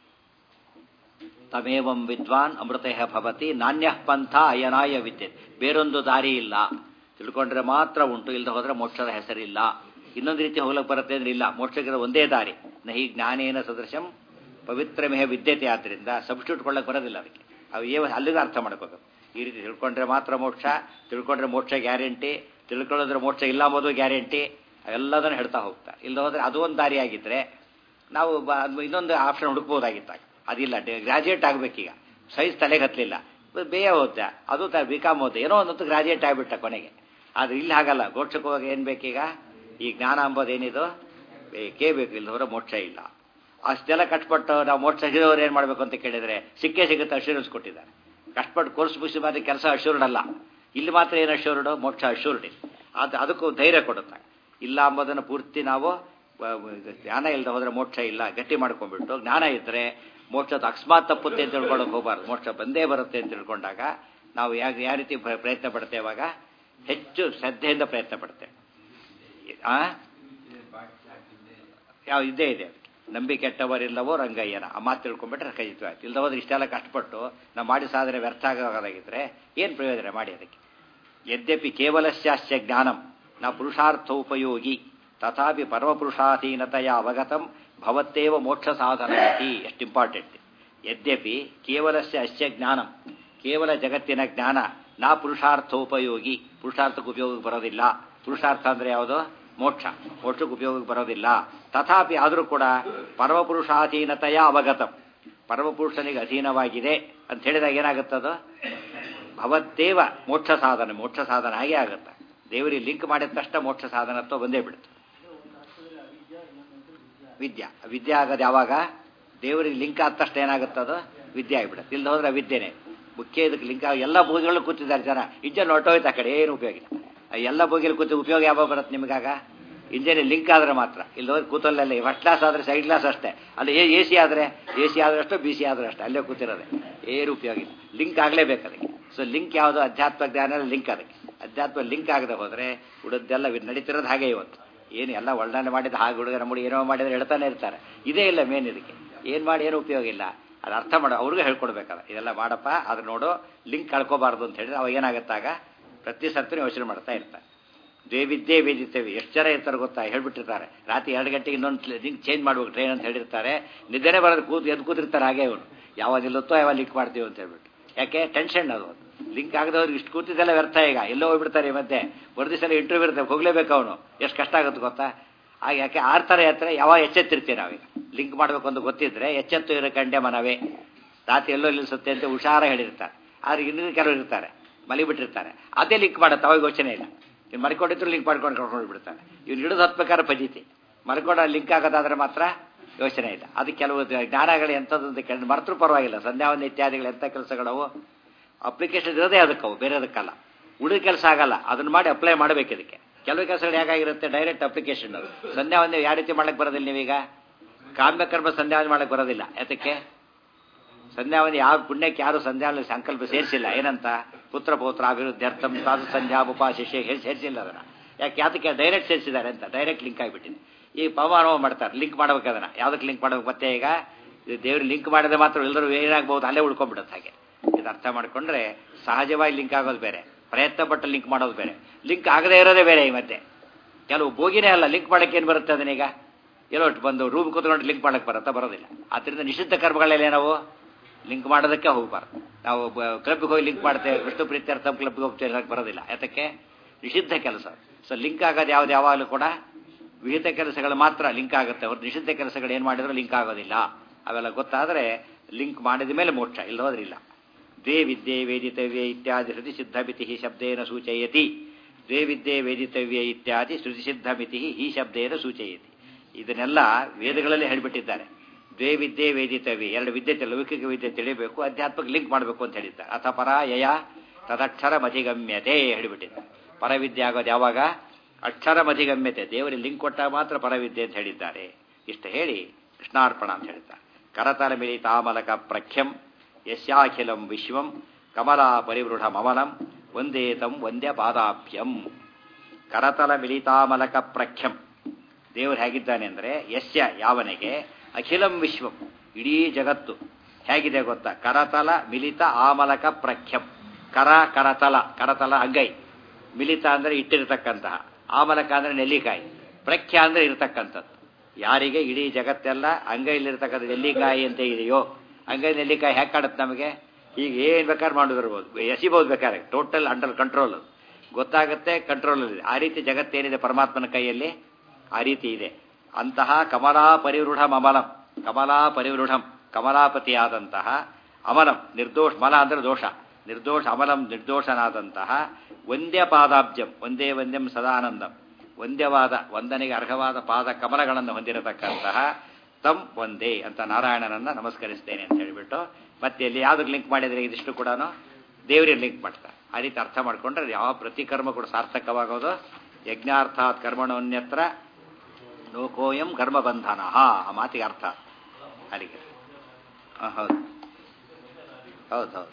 ತಮೇವಂ ವಿದ್ವಾನ್ ಅಮೃತಃ ಭವತಿ ನಾಣ್ಯ ಪಂಥ ಅಯನಾಯ ವಿದ್ಯೆ ಬೇರೊಂದು ದಾರಿ ಇಲ್ಲ ತಿಳ್ಕೊಂಡ್ರೆ ಮಾತ್ರ ಉಂಟು ಇಲ್ಲದೆ ಹೋದ್ರೆ ಮೋಕ್ಷದ ಹೆಸರಿಲ್ಲ ಇನ್ನೊಂದು ರೀತಿ ಹೋಗ್ಲಕ್ಕೆ ಬರುತ್ತೆ ಅಂದ್ರೆ ಇಲ್ಲ ಮೋಕ್ಷಕ್ಕೆ ಒಂದೇ ದಾರಿ ನಹಿ ಜ್ಞಾನೇನ ಸದೃಶಂ ಪವಿತ್ರಮೇಹ ವಿದ್ಯತೆ ಆದ್ದರಿಂದ ಸಬ್ಸ್ಟಿಟ್ಯೂಟ್ ಕೊಳ್ಳಕ್ಕೆ ಬರೋದಿಲ್ಲ ಅದಕ್ಕೆ ಅವು ಏವ ಅಲ್ಲಿಗೆ ಅರ್ಥ ಮಾಡ್ಕೋಬೇಕು ಈ ರೀತಿ ತಿಳ್ಕೊಂಡ್ರೆ ಮಾತ್ರ ಮೋಕ್ಷ ತಿಳ್ಕೊಂಡ್ರೆ ಮೋಕ್ಷ ಗ್ಯಾರಂಟಿ ತಿಳ್ಕೊಳ್ಳೋದ್ರೆ ಮೋಕ್ಷ ಇಲ್ಲ ಅಂಬೋದು ಗ್ಯಾರಂಟಿ ಅವೆಲ್ಲದನ್ನು ಹೇಳ್ತಾ ಹೋಗ್ತಾರೆ ಇಲ್ಲ ಹೋದ್ರೆ ಅದು ಒಂದು ದಾರಿ ಆಗಿದ್ರೆ ನಾವು ಇನ್ನೊಂದು ಆಪ್ಷನ್ ಹುಡುಕ್ಬೋದಾಗಿತ್ತಾಗ ಅದಿಲ್ಲ ಗ್ರಾಜುಯೇಟ್ ಆಗಬೇಕೀಗ ಸೈಜ್ ತಲೆಗೆ ಹತ್ತಲಿಲ್ಲ ಬೇಯ ಹೋದ ಅದು ತ ಬಿ ಕಾಮ್ ಓದ್ದೆ ಏನೋ ಒಂದೊಂದು ಗ್ರಾಜುಯೇಟ್ ಆಗಿಬಿಟ್ಟ ಕೊನೆಗೆ ಆದರೆ ಇಲ್ಲಿ ಹಾಗಲ್ಲ ಮೋಕ್ಷಕ್ಕೆ ಹೋಗಿ ಏನು ಬೇಕೀಗ ಈ ಜ್ಞಾನ ಅಂಬೋದು ಏನಿದು ಬೇಕೇ ಬೇಕು ಇಲ್ಲ ಹೊರ ಮೋಕ್ಷ ಇಲ್ಲ ಅಷ್ಟೆಲ್ಲ ಕಷ್ಟಪಟ್ಟು ನಾವು ಮೋಕ್ಷ ಸಿಗೋರು ಏನು ಮಾಡಬೇಕು ಅಂತ ಕೇಳಿದರೆ ಸಿಕ್ಕೇ ಸಿಗುತ್ತೆ ಅಶ್ಯೂರೆನ್ಸ್ ಕೊಟ್ಟಿದ್ದಾರೆ ಕಷ್ಟಪಟ್ಟು ಕೋರ್ಸ್ ಮುಗಿಸಿ ಮಾತ್ರ ಕೆಲಸ ಅಶ್ಯೂರ್ಡ್ ಅಲ್ಲ ಇಲ್ಲಿ ಮಾತ್ರ ಏನು ಅಶ್ಯೂರ್ಡ್ ಮೋಕ್ಷ ಅಶ್ಯೂರ್ಡ್ ಅದು ಅದಕ್ಕೂ ಧೈರ್ಯ ಕೊಡುತ್ತೆ ಇಲ್ಲ ಅಂಬೋದನ್ನು ಪೂರ್ತಿ ನಾವು ಜ್ಞಾನ ಇಲ್ಲದೆ ಹೋದರೆ ಮೋಕ್ಷ ಇಲ್ಲ ಗಟ್ಟಿ ಮಾಡ್ಕೊಂಡ್ಬಿಟ್ಟು ಜ್ಞಾನ ಇದ್ದರೆ ಮೋಕ್ಷದ ಅಕಸ್ಮಾತ್ ತಪ್ಪುತ್ತೆ ಅಂತ ತಿಳ್ಕೊಳ್ಳೋಕೆ ಹೋಗಬಾರ್ದು ಮೋಕ್ಷ ಬಂದೇ ಬರುತ್ತೆ ಅಂತ ತಿಳ್ಕೊಂಡಾಗ ನಾವು ಯಾವ ಯಾವ ರೀತಿ ಪ್ರಯತ್ನ ಪಡ್ತೇವೆ ಅವಾಗ ಹೆಚ್ಚು ಶ್ರದ್ಧೆಯಿಂದ ಪ್ರಯತ್ನ ಪಡ್ತೇವೆ ಯಾವ ಇದೇ ಇದೆ ನಂಬಿ ಕೆಟ್ಟವರಿಲ್ಲವೋ ರಂಗಯ್ಯನ ಆ ಮಾತು ತಿಳ್ಕೊಂಡ್ಬಿಟ್ರೆ ಖಚಿತವಾಯ್ತು ಇಲ್ಲದ ಹೋದ್ರೆ ಇಷ್ಟೆಲ್ಲ ಕಷ್ಟಪಟ್ಟು ನಾವು ಮಾಡಿ ಸಾಧನೆ ವ್ಯರ್ಥ ಆಗೋದಾಗಿದ್ರೆ ಏನು ಪ್ರಯೋಜನ ಮಾಡಿ ಅದಕ್ಕೆ ಯದ್ಯಪಿ ಕೇವಲಶ್ಚಾಶ್ಚ ಜ್ಞಾನಂ ನ ಪುರುಷಾರ್ಥೋಪಯೋಗಿ ತಥಾಪಿ ಪರಮಪುರುಷಾಧೀನತೆಯ ಅವಗತಂ ಭವತ್ತೇವ ಮೋಕ್ಷ ಸಾಧನ ಎಷ್ಟು ಇಂಪಾರ್ಟೆಂಟ್ ಯದ್ಯಪಿ ಕೇವಲಸ್ಯ ಅಶ್ಯ ಜ್ಞಾನಂ ಕೇವಲ ಜಗತ್ತಿನ ಜ್ಞಾನ ನಾ ಪುರುಷಾರ್ಥೋಪಯೋಗಿ ಪುರುಷಾರ್ಥಕ್ಕೆ ಉಪಯೋಗಕ್ಕೆ ಬರೋದಿಲ್ಲ ಪುರುಷಾರ್ಥ ಅಂದರೆ ಯಾವುದು ಮೋಕ್ಷ ಮೋಕ್ಷಕ್ಕೆ ಉಪಯೋಗಕ್ಕೆ ಬರೋದಿಲ್ಲ ತಥಾಪಿ ಆದರೂ ಕೂಡ ಪರಮಪುರುಷಾಧೀನತೆಯ ಅವಗತಂ ಪರಮಪುರುಷನಿಗೆ ಅಧೀನವಾಗಿದೆ ಅಂತ ಹೇಳಿದಾಗ ಏನಾಗುತ್ತದು ಭವತ್ತೇವ ಮೋಕ್ಷ ಸಾಧನೆ ಮೋಕ್ಷ ಸಾಧನ ಹಾಗೆ ಆಗುತ್ತೆ ದೇವರಿಗೆ ಲಿಂಕ್ ಮಾಡಿದ ತಕ್ಷಣ ಮೋಕ್ಷ ಸಾಧನತ್ವ ಬಂದೇ ಬಿಡುತ್ತೆ ವಿದ್ಯಾ ವಿದ್ಯೆ ಆಗೋದು ಯಾವಾಗ ದೇವರಿಗೆ ಲಿಂಕ್ ಆದ ತಕ್ಷಣ ಏನಾಗುತ್ತದು ವಿದ್ಯೆ ಆಗಿಬಿಡುತ್ತೆ ಇಲ್ಲದ ಹೋದ್ರೆ ವಿದ್ಯೆನೆ ಮುಖ್ಯ ಇದಕ್ಕೆ ಲಿಂಕ್ ಎಲ್ಲ ಭೋಗಿಗಳು ಕೂತಿದ್ದಾರೆ ಜನ ಇಜ್ಜ ಹೊಟ್ಟೋಯ್ತು ಆ ಕಡೆ ಏನು ಉಪಯೋಗ ಇಲ್ಲ ಎಲ್ಲ ಭೋಗಿಯಲ್ಲಿ ಕೂತು ಉಪಯೋಗ ಯಾವಾಗ ಬರುತ್ತೆ ನಿಮಗಾಗ ಇಂಜಿನ್ ಲಿಂಕ್ ಆದ್ರೆ ಮಾತ್ರ ಇಲ್ಲಿ ಹೋಗಿ ಕೂತಲ್ಲೇ ಫಸ್ಟ್ ಕ್ಲಾಸ್ ಆದರೆ ಸೈಡ್ ಕ್ಲಾಸ್ ಅಷ್ಟೇ ಅಲ್ಲಿ ಎ ಸಿ ಆದರೆ ಎ ಸಿ ಆದ್ರೆ ಅಷ್ಟು ಬಿ ಸಿ ಆದ್ರೆ ಅಷ್ಟೇ ಅಲ್ಲೇ ಕೂತಿರೋದೆ ಏನು ಉಪಯೋಗ ಇಲ್ಲ ಲಿಂಕ್ ಆಗಲೇಬೇಕು ಅದಕ್ಕೆ ಸೊ ಲಿಂಕ್ ಯಾವುದು ಅಧ್ಯಾತ್ಮ ಜ್ಞಾನ ಲಿಂಕ್ ಅದಕ್ಕೆ ಅಧ್ಯಾತ್ಮ ಲಿಂಕ್ ಆಗದೆ ಹೋದರೆ ಉಳಿದೆಲ್ಲ ನಡೀತಿರೋದು ಹಾಗೆ ಇವತ್ತು ಏನು ಎಲ್ಲ ಒಳ್ಳೆ ಮಾಡಿದ ಹಾಗೆ ಹುಡುಗ ನಮ್ಮ ಏನೋ ಮಾಡಿದ್ರೆ ಹೇಳ್ತಾನೆ ಇರ್ತಾರೆ ಇದೇ ಇಲ್ಲ ಮೇನ್ ಇದಕ್ಕೆ ಏನು ಮಾಡಿ ಏನು ಉಪಯೋಗ ಇಲ್ಲ ಅದು ಅರ್ಥ ಮಾಡೋ ಅವ್ರಿಗೆ ಹೇಳ್ಕೊಡ್ಬೇಕಲ್ಲ ಇದೆಲ್ಲ ಮಾಡಪ್ಪ ಅದ್ರ ನೋಡು ಲಿಂಕ್ ಕಳ್ಕೊಬಾರ್ದು ಅಂತ ಹೇಳಿದ್ರೆ ಅವಾಗ ಏನಾಗುತ್ತಾಗ ಪ್ರತಿ ಸರ್ತಿನೂ ಯೋಚನೆ ಮಾಡ್ತಾ ಇರ್ತಾರೆ ದ್ವೇವಿದ್ಯೆ ವೇದಿತೇವೆ ಎಷ್ಟು ಜನ ಇರ್ತಾರೆ ಗೊತ್ತಾ ಹೇಳ್ಬಿಟ್ಟಿರ್ತಾರೆ ರಾತ್ರಿ ಎರಡು ಗಂಟೆಗೆ ಇನ್ನೊಂದು ಲಿಂಕ್ ಚೇಂಜ್ ಮಾಡ್ಬೇಕು ಟ್ರೈನ್ ಅಂತ ಹೇಳಿರ್ತಾರೆ ನಿದ್ದೆನೇ ಬರೋದು ಕೂತು ಎದ್ದು ಕೂತಿರ್ತಾರೆ ಹಾಗೆ ಅವನು ಯಾವಾಗ ನಿಲ್ಲುತ್ತೋ ಯಾವಾಗ ಲಿಂಕ್ ಮಾಡ್ತೀವಿ ಅಂತ ಹೇಳ್ಬಿಟ್ಟು ಯಾಕೆ ಟೆನ್ಷನ್ ಅದು ಲಿಂಕ್ ಆಗದವ್ರಿಗೆ ಇಷ್ಟು ಕೂತಿದ್ದೆಲ್ಲ ವ್ಯರ್ಥ ಈಗ ಎಲ್ಲೋ ಹೋಗ್ಬಿಡ್ತಾರೆ ಮತ್ತೆ ಒಂದು ದಿವಸ ಇಂಟರ್ವ್ಯೂ ಇರ್ತದೆ ಹೋಗ್ಲೇಬೇಕು ಅವನು ಎಷ್ಟು ಕಷ್ಟ ಆಗುತ್ತೆ ಗೊತ್ತಾ ಆಗ ಯಾಕೆ ಆಡ್ತಾರೆ ಹತ್ರ ಯಾವಾಗ ಎಚ್ಚೆತ್ತಿರ್ತೀವಿ ನಾವೀಗ ಲಿಂಕ್ ಮಾಡಬೇಕು ಅಂತ ಗೊತ್ತಿದ್ರೆ ಎಚ್ಚೆತ್ತು ಇರೋ ಕಂಡೆ ಮನವೇ ರಾತ್ರಿ ಎಲ್ಲೋ ನಿಲ್ಲಿಸುತ್ತೆ ಅಂತ ಹುಷಾರ ಹೇಳಿರ್ತಾರೆ ಆದ್ರೆ ಇನ್ನೂ ಕೆಲವರು ಇರ್ತಾರೆ ಮಲಿಬಿಟ್ಟಿರ್ತಾರೆ ಅದೇ ಲಿಂಕ್ ಮಾಡುತ್ತೆ ಅವಾಗ ಯೋಚನೆ ಇಲ್ಲ ಇವ್ನು ಮರ್ಕೊಂಡಿದ್ರು ಲಿಂಕ್ ಮಾಡ್ಕೊಂಡು ಕರ್ಕೊಂಡು ಬಿಡ್ತಾನೆ ಇವ್ನು ಹಿಡಿದು ಹತ್ಬೇಕಾದ್ರೆ ಪಜಿತಿ ಮರ್ಕೊಂಡ ಲಿಂಕ್ ಆಗೋದಾದ್ರೆ ಮಾತ್ರ ಯೋಚನೆ ಇಲ್ಲ ಅದು ಕೆಲವು ಜ್ಞಾನಗಳು ಎಂಥದ್ದು ಕೆಲ ಮರ್ತರು ಪರವಾಗಿಲ್ಲ ಸಂಧ್ಯಾವಂದ ಇತ್ಯಾದಿಗಳು ಎಂಥ ಕೆಲಸಗಳವು ಅಪ್ಲಿಕೇಶನ್ ಇರೋದೇ ಅದಕ್ಕವು ಬೇರೆ ಅದಕ್ಕಲ್ಲ ಉಳಿದ ಕೆಲಸ ಆಗಲ್ಲ ಅದನ್ನ ಮಾಡಿ ಅಪ್ಲೈ ಮಾಡಬೇಕು ಇದಕ್ಕೆ ಕೆಲವು ಕೆಲಸಗಳು ಹೇಗಾಗಿರುತ್ತೆ ಡೈರೆಕ್ಟ್ ಅಪ್ಲಿಕೇಶನ್ ಅದು ಸಂಧ್ಯಾವಂದ ಯಾವ ರೀತಿ ಮಾಡಕ್ಕೆ ಬರೋದಿಲ್ಲ ನೀವೀಗ ಕಾಮ್ಯಕರ್ಮ ಸಂಧ್ಯಾವಂದ ಮಾಡಕ್ಕೆ ಬರೋದಿಲ್ಲ ಯಾತಕ್ಕೆ ಸಂಧ್ಯಾವಂದ ಯಾವ ಪುಣ್ಯಕ್ಕೆ ಯಾರು ಸಂಧ್ಯಾವನ ಸಂಕಲ್ಪ ಸೇರಿಸಿಲ್ಲ ಏನಂತ ಪುತ್ರ ಪೌತ್ರ ಅಭಿವೃದ್ಧರ್ಥಂ ಸಾಧು ಸಂಧ್ಯಾ ಉಪಾಶಿಷ್ಯ ಹೇಳಿ ಸೇರಿಸಿಲ್ಲ ಅದನ್ನ ಯಾಕೆ ಯಾತಕ್ಕೆ ಡೈರೆಕ್ಟ್ ಸೇರಿಸಿದ್ದಾರೆ ಅಂತ ಡೈರೆಕ್ಟ್ ಲಿಂಕ್ ಆಗಿಬಿಟ್ಟಿದೆ ಈ ಪವಮಾನವ ಮಾಡ್ತಾರೆ ಲಿಂಕ್ ಮಾಡ್ಬೇಕು ಅದನ್ನ ಯಾವ್ದಕ್ಕೆ ಲಿಂಕ್ ಮಾಡ್ಬೇಕು ಮತ್ತೆ ಈಗ ದೇವ್ರು ಲಿಂಕ್ ಮಾಡಿದ್ರೆ ಮಾತ್ರ ಎಲ್ಲರೂ ಏನಾಗ್ಬೋದು ಅಲ್ಲೇ ಉಳ್ಕೊಂಡ್ಬಿಡುತ್ತೆ ಹಾಗೆ ಇದು ಅರ್ಥ ಮಾಡ್ಕೊಂಡ್ರೆ ಸಹಜವಾಗಿ ಲಿಂಕ್ ಆಗೋದು ಬೇರೆ ಪ್ರಯತ್ನ ಪಟ್ಟು ಲಿಂಕ್ ಮಾಡೋದು ಬೇರೆ ಲಿಂಕ್ ಆಗದೇ ಇರೋದೇ ಬೇರೆ ಈ ಮಧ್ಯೆ ಕೆಲವು ಬೋಗಿನೇ ಅಲ್ಲ ಲಿಂಕ್ ಮಾಡಕ್ಕೆ ಏನು ಬರುತ್ತೆ ಅದನ್ನೀಗ ಎಲ್ಲೋ ಬಂದು ರೂಮ್ ಕೂತ್ಕೊಂಡು ಲಿಂಕ್ ಮಾಡಕ್ಕೆ ಬರುತ್ತಾ ಬರೋದಿಲ್ಲ ಆದ್ದರಿಂದ ನಿಷಿದ್ಧ ಕರ್ಮಗಳಲ್ಲಿ ನಾವು ಲಿಂಕ್ ಮಾಡೋದಕ್ಕೆ ಹೋಗಬಾರ್ದು ನಾವು ಕ್ಲಬ್ಗೆ ಹೋಗಿ ಲಿಂಕ್ ಮಾಡ್ತೇವೆ ವಿಷ್ಣು ಪ್ರೀತ್ಯರ್ಥ ಕ್ಲಬ್ಗೆ ಹೋಗ್ತೇವೆ ಹೇಳಕ್ಕೆ ಬರೋದಿಲ್ಲ ಯಾತಕ್ಕೆ ನಿಷಿದ್ಧ ಕೆಲಸ ಸೊ ಲಿಂಕ್ ಆಗೋದು ಯಾವ್ದು ಯಾವಾಗಲೂ ಕೂಡ ವಿಹಿತ ಕೆಲಸಗಳು ಮಾತ್ರ ಲಿಂಕ್ ಆಗುತ್ತೆ ಅವ್ರು ನಿಷಿದ್ಧ ಕೆಲಸಗಳು ಏನು ಮಾಡಿದ್ರು ಲಿಂಕ್ ಆಗೋದಿಲ್ಲ ಅವೆಲ್ಲ ಗೊತ್ತಾದರೆ ಲಿಂಕ್ ಮಾಡಿದ ಮೇಲೆ ಮೋಕ್ಷ ಇಲ್ಲ ಹೋದ್ರಿಲ್ಲ ದ್ವೇ ವಿದ್ಯೆ ವೇದಿತವ್ಯ ಇತ್ಯಾದಿ ಶ್ರುತಿ ಸಿದ್ಧಮಿತಿ ಶಬ್ದೇನ ಸೂಚಯತಿ ದ್ವೇ ವಿದ್ಯೆ ವೇದಿತವ್ಯ ಇತ್ಯಾದಿ ಶ್ರುತಿ ಸಿದ್ಧಮಿತಿ ಈ ಶಬ್ದೇನ ಸೂಚಯತಿ ಇದನ್ನೆಲ್ಲ ವೇದಗಳಲ್ಲಿ ಹೇಳಿಬಿಟ್ಟಿದ್ದಾರೆ ದ್ವೇ ವಿದ್ಯೆ ವೇದಿತವ್ಯ ಎರಡು ವಿದ್ಯೆ ಲೌಕಿಕ ವಿದ್ಯೆ ತಿಳಿಬೇಕು ಅಧ್ಯಾತ್ಮಕ್ಕೆ ಲಿಂಕ್ ಮಾಡಬೇಕು ಅಂತ ಹೇಳಿದ್ದಾರೆ ಅಥ ಪರ ಯಯ ತದಕ್ಷರ ಮಧಿಗಮ್ಯತೆ ಹೇಳಿಬಿಟ್ಟಿದ್ದಾರೆ ಪರವಿದ್ಯೆ ಆಗೋದು ಯಾವಾಗ ಅಕ್ಷರ ಮಧಿಗಮ್ಯತೆ ದೇವರಿಗೆ ಲಿಂಕ್ ಕೊಟ್ಟಾಗ ಮಾತ್ರ ಪರವಿದ್ಯೆ ಅಂತ ಹೇಳಿದ್ದಾರೆ ಇಷ್ಟು ಹೇಳಿ ಕೃಷ್ಣಾರ್ಪಣ ಅಂತ ಹೇಳ್ತಾರೆ ಕರತಲ ಮಿಲಿತಾಮಲಕ ಪ್ರಖ್ಯಂ ಯಸ್ಯಾಖಿಲಂ ವಿಶ್ವಂ ಕಮಲಾ ಪರಿವೃಢ ಮಮಲಂ ಒಂದೇ ತಂ ಒಂದೇ ಪಾದಾಭ್ಯಂ ಕರತಲ ಮಿಲಿತಾಮಲಕ ಪ್ರಖ್ಯಂ ದೇವರು ಹೇಗಿದ್ದಾನೆ ಅಂದರೆ ಯಸ್ಯ ಯಾವನಿಗೆ ಅಖಿಲಂ ವಿಶ್ವಂ ಇಡೀ ಜಗತ್ತು ಹೇಗಿದೆ ಗೊತ್ತಾ ಕರತಲ ಮಿಲಿತ ಆಮಲಕ ಪ್ರಖ್ಯಂ ಕರ ಕರತಲ ಕರತಲ ಅಂಗೈ ಮಿಲಿತ ಅಂದರೆ ಇಟ್ಟಿರತಕ್ಕಂತಹ ಆಮಲಕ ಅಂದರೆ ನೆಲ್ಲಿಕಾಯಿ ಪ್ರಖ್ಯ ಅಂದರೆ ಇರತಕ್ಕಂಥದ್ದು ಯಾರಿಗೆ ಇಡೀ ಜಗತ್ತೆಲ್ಲ ಅಂಗೈಲಿರ್ತಕ್ಕಂಥ ನೆಲ್ಲಿಕಾಯಿ ಅಂತ ಇದೆಯೋ ಅಂಗೈ ನೆಲ್ಲಿಕಾಯಿ ಹ್ಯಾಕ್ ಕಾಡುತ್ತೆ ನಮಗೆ ಈಗ ಏನು ಬೇಕಾದ್ರೆ ಮಾಡಿದಿರ್ಬೋದು ಎಸಿಬೋದು ಬೇಕಾದ್ರೆ ಟೋಟಲ್ ಅಂಡರ್ ಕಂಟ್ರೋಲ್ ಗೊತ್ತಾಗುತ್ತೆ ಕಂಟ್ರೋಲ್ ಇದೆ ಆ ರೀತಿ ಜಗತ್ತೇನಿದೆ ಪರಮಾತ್ಮನ ಕೈಯಲ್ಲಿ ಆ ರೀತಿ ಇದೆ ಅಂತಹ ಕಮಲಾ ಪರಿವೃಢ ಅಮಲಂ ಕಮಲಾ ಪರಿವೃಢಂ ಕಮಲಾಪತಿಯಾದಂತಹ ಅಮಲಂ ನಿರ್ದೋಷ ಮಲ ಅಂದರೆ ದೋಷ ನಿರ್ದೋಷ ಅಮಲಂ ನಿರ್ದೋಷನಾದಂತಹ ಒಂದೇ ಪಾದಾಬ್ಜಂ ಒಂದೇ ಒಂದೆಂ ಸದಾನಂದಂ ಒಂದ್ಯವಾದ ವಂದನೆಗೆ ಅರ್ಹವಾದ ಪಾದ ಕಮಲಗಳನ್ನು ಹೊಂದಿರತಕ್ಕಂತಹ ತಂ ಒಂದೇ ಅಂತ ನಾರಾಯಣನನ್ನ ನಮಸ್ಕರಿಸ್ತೇನೆ ಅಂತ ಹೇಳಿಬಿಟ್ಟು ಮತ್ತೆ ಇಲ್ಲಿ ಯಾವ್ದಕ್ಕೆ ಲಿಂಕ್ ಮಾಡಿದ್ರೆ ಇದಿಷ್ಟು ಕೂಡ ದೇವರಿಗೆ ಲಿಂಕ್ ಮಾಡ್ತಾರೆ ಆ ರೀತಿ ಅರ್ಥ ಮಾಡ್ಕೊಂಡ್ರೆ ಯಾವ ಪ್ರತಿಕರ್ಮ ಕೂಡ ಸಾರ್ಥಕವಾಗೋದು ಯಜ್ಞಾರ್ಥಾತ್ ಕರ್ಮಣೋನ್ಯತ್ರ ಲೋಕೋಯಂ ಕರ್ಮಬಂಧನ ಆ ಮಾತಿಗೆ ಅರ್ಥ ಅಲ್ಲಿಗೆ ಹೌದು ಹೌದು ಹೌದು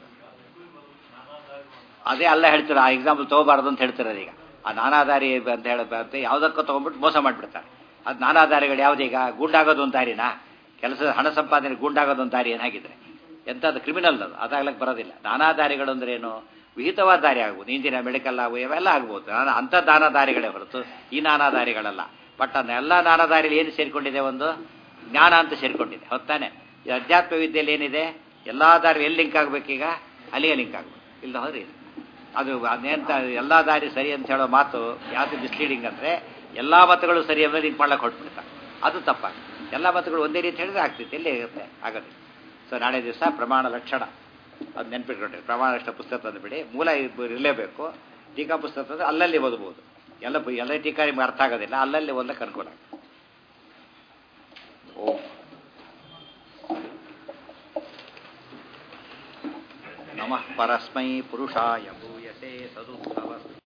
ಅದೇ ಅಲ್ಲ ಹೇಳ್ತಾರೆ ಆ ಎಕ್ಸಾಂಪಲ್ ತಗೋಬಾರ್ದು ಅಂತ ಹೇಳ್ತಾರೆ ಈಗ ಆ ನಾನಾದಾರಿ ಅಂತ ಹೇಳಬಾರ್ದು ಯಾವುದಕ್ಕೂ ತೊಗೊಂಡ್ಬಿಟ್ಟು ಮೋಸ ಮಾಡಿಬಿಡ್ತಾರೆ ಅದು ನಾನಾದಾರಿಗಳು ಯಾವುದೀಗ ಗುಂಡಾಗೋದು ಒಂದು ದಾರಿನಾ ಕೆಲಸದ ಹಣ ಸಂಪಾದನೆ ಗುಂಡಾಗೋದು ಒಂದು ದಾರಿ ಏನಾಗಿದ್ರೆ ಎಂಥದ್ದು ಕ್ರಿಮಿನಲ್ ಅದು ಅದಾಗ್ಲಕ್ಕೆ ಬರೋದಿಲ್ಲ ನಾನಾದಾರಿಗಳು ಅಂದ್ರೆ ಏನು ವಿಹಿತವಾದ ದಾರಿ ಆಗ್ಬೋದು ಇಂಜಿನಿಯರ್ ಮೆಡಿಕಲ್ ಆಗು ಇವೆಲ್ಲ ಆಗ್ಬೋದು ನಾನು ಅಂಥ ದಾನದಾರಿಗಳೇ ಹೊರತು ಈ ನಾನಾದಾರಿಗಳಲ್ಲ ಬಟ್ ಅದನ್ನೆಲ್ಲ ನಾನಾದಾರಿಗಳು ಏನು ಸೇರಿಕೊಂಡಿದೆ ಒಂದು ಜ್ಞಾನ ಅಂತ ಸೇರಿಕೊಂಡಿದೆ ಹೊತ್ತಾನೆ ಈ ಅಧ್ಯಾತ್ಮ ವಿದ್ಯೆಯಲ್ಲಿ ಏನಿದೆ ಎಲ್ಲ ದಾರಿ ಎಲ್ಲಿ ಲಿಂಕ್ ಆಗಬೇಕೀಗ ಅಲ್ಲಿಗೆ ಲಿಂಕ್ ಆಗಬೇಕು ಇಲ್ಲ ಹೋದ್ರಿ ಅದು ಅದೇಂತ ಎಲ್ಲ ದಾರಿ ಸರಿ ಅಂತ ಹೇಳೋ ಮಾತು ಯಾವುದು ಮಿಸ್ಲೀಡಿಂಗ್ ಅಂದರೆ ಎಲ್ಲ ಮತಗಳು ಸರಿ ಅಂದರೆ ಲಿಂಕ್ ಮಾಡ್ಲಿಕ್ಕೆ ಹೊರಟ್ಬಿಡ್ತಾರೆ ಅದು ತಪ್ಪಾಗ ಎಲ್ಲ ಮತಗಳು ಒಂದೇ ರೀತಿ ಹೇಳಿದ್ರೆ ಆಗ್ತೈತೆ ಎಲ್ಲಿ ಇರುತ್ತೆ ಆಗೋದು ಸೊ ನಾಳೆ ದಿವಸ ಪ್ರಮಾಣ ಲಕ್ಷಣ ಅದು ನೆನ್ಪಿಟ್ಕೊಂಡ್ರಿ ಪ್ರಮಾಣ ಲಕ್ಷಣ ಪುಸ್ತಕ ತಂದುಬಿಡಿ ಮೂಲ ಇರಲೇಬೇಕು ಟೀಕಾ ಪುಸ್ತಕ ತಂದ್ರೆ ಅಲ್ಲಲ್ಲಿ ಓದ್ಬೋದು ಎಲ್ಲ ಎಲ್ಲ ಟೀಕಾ ನಿಮ್ಗೆ ಅರ್ಥ ಆಗೋದಿಲ್ಲ ಅಲ್ಲಲ್ಲಿ ಓದಕ್ಕೆ ಅನುಕೂಲ ಓಂ ನಮಃ ಪರಸ್ಮೈ ಪುರುಷಾಯ ಭೂಯಸೆ ಸದುತ್ತಮ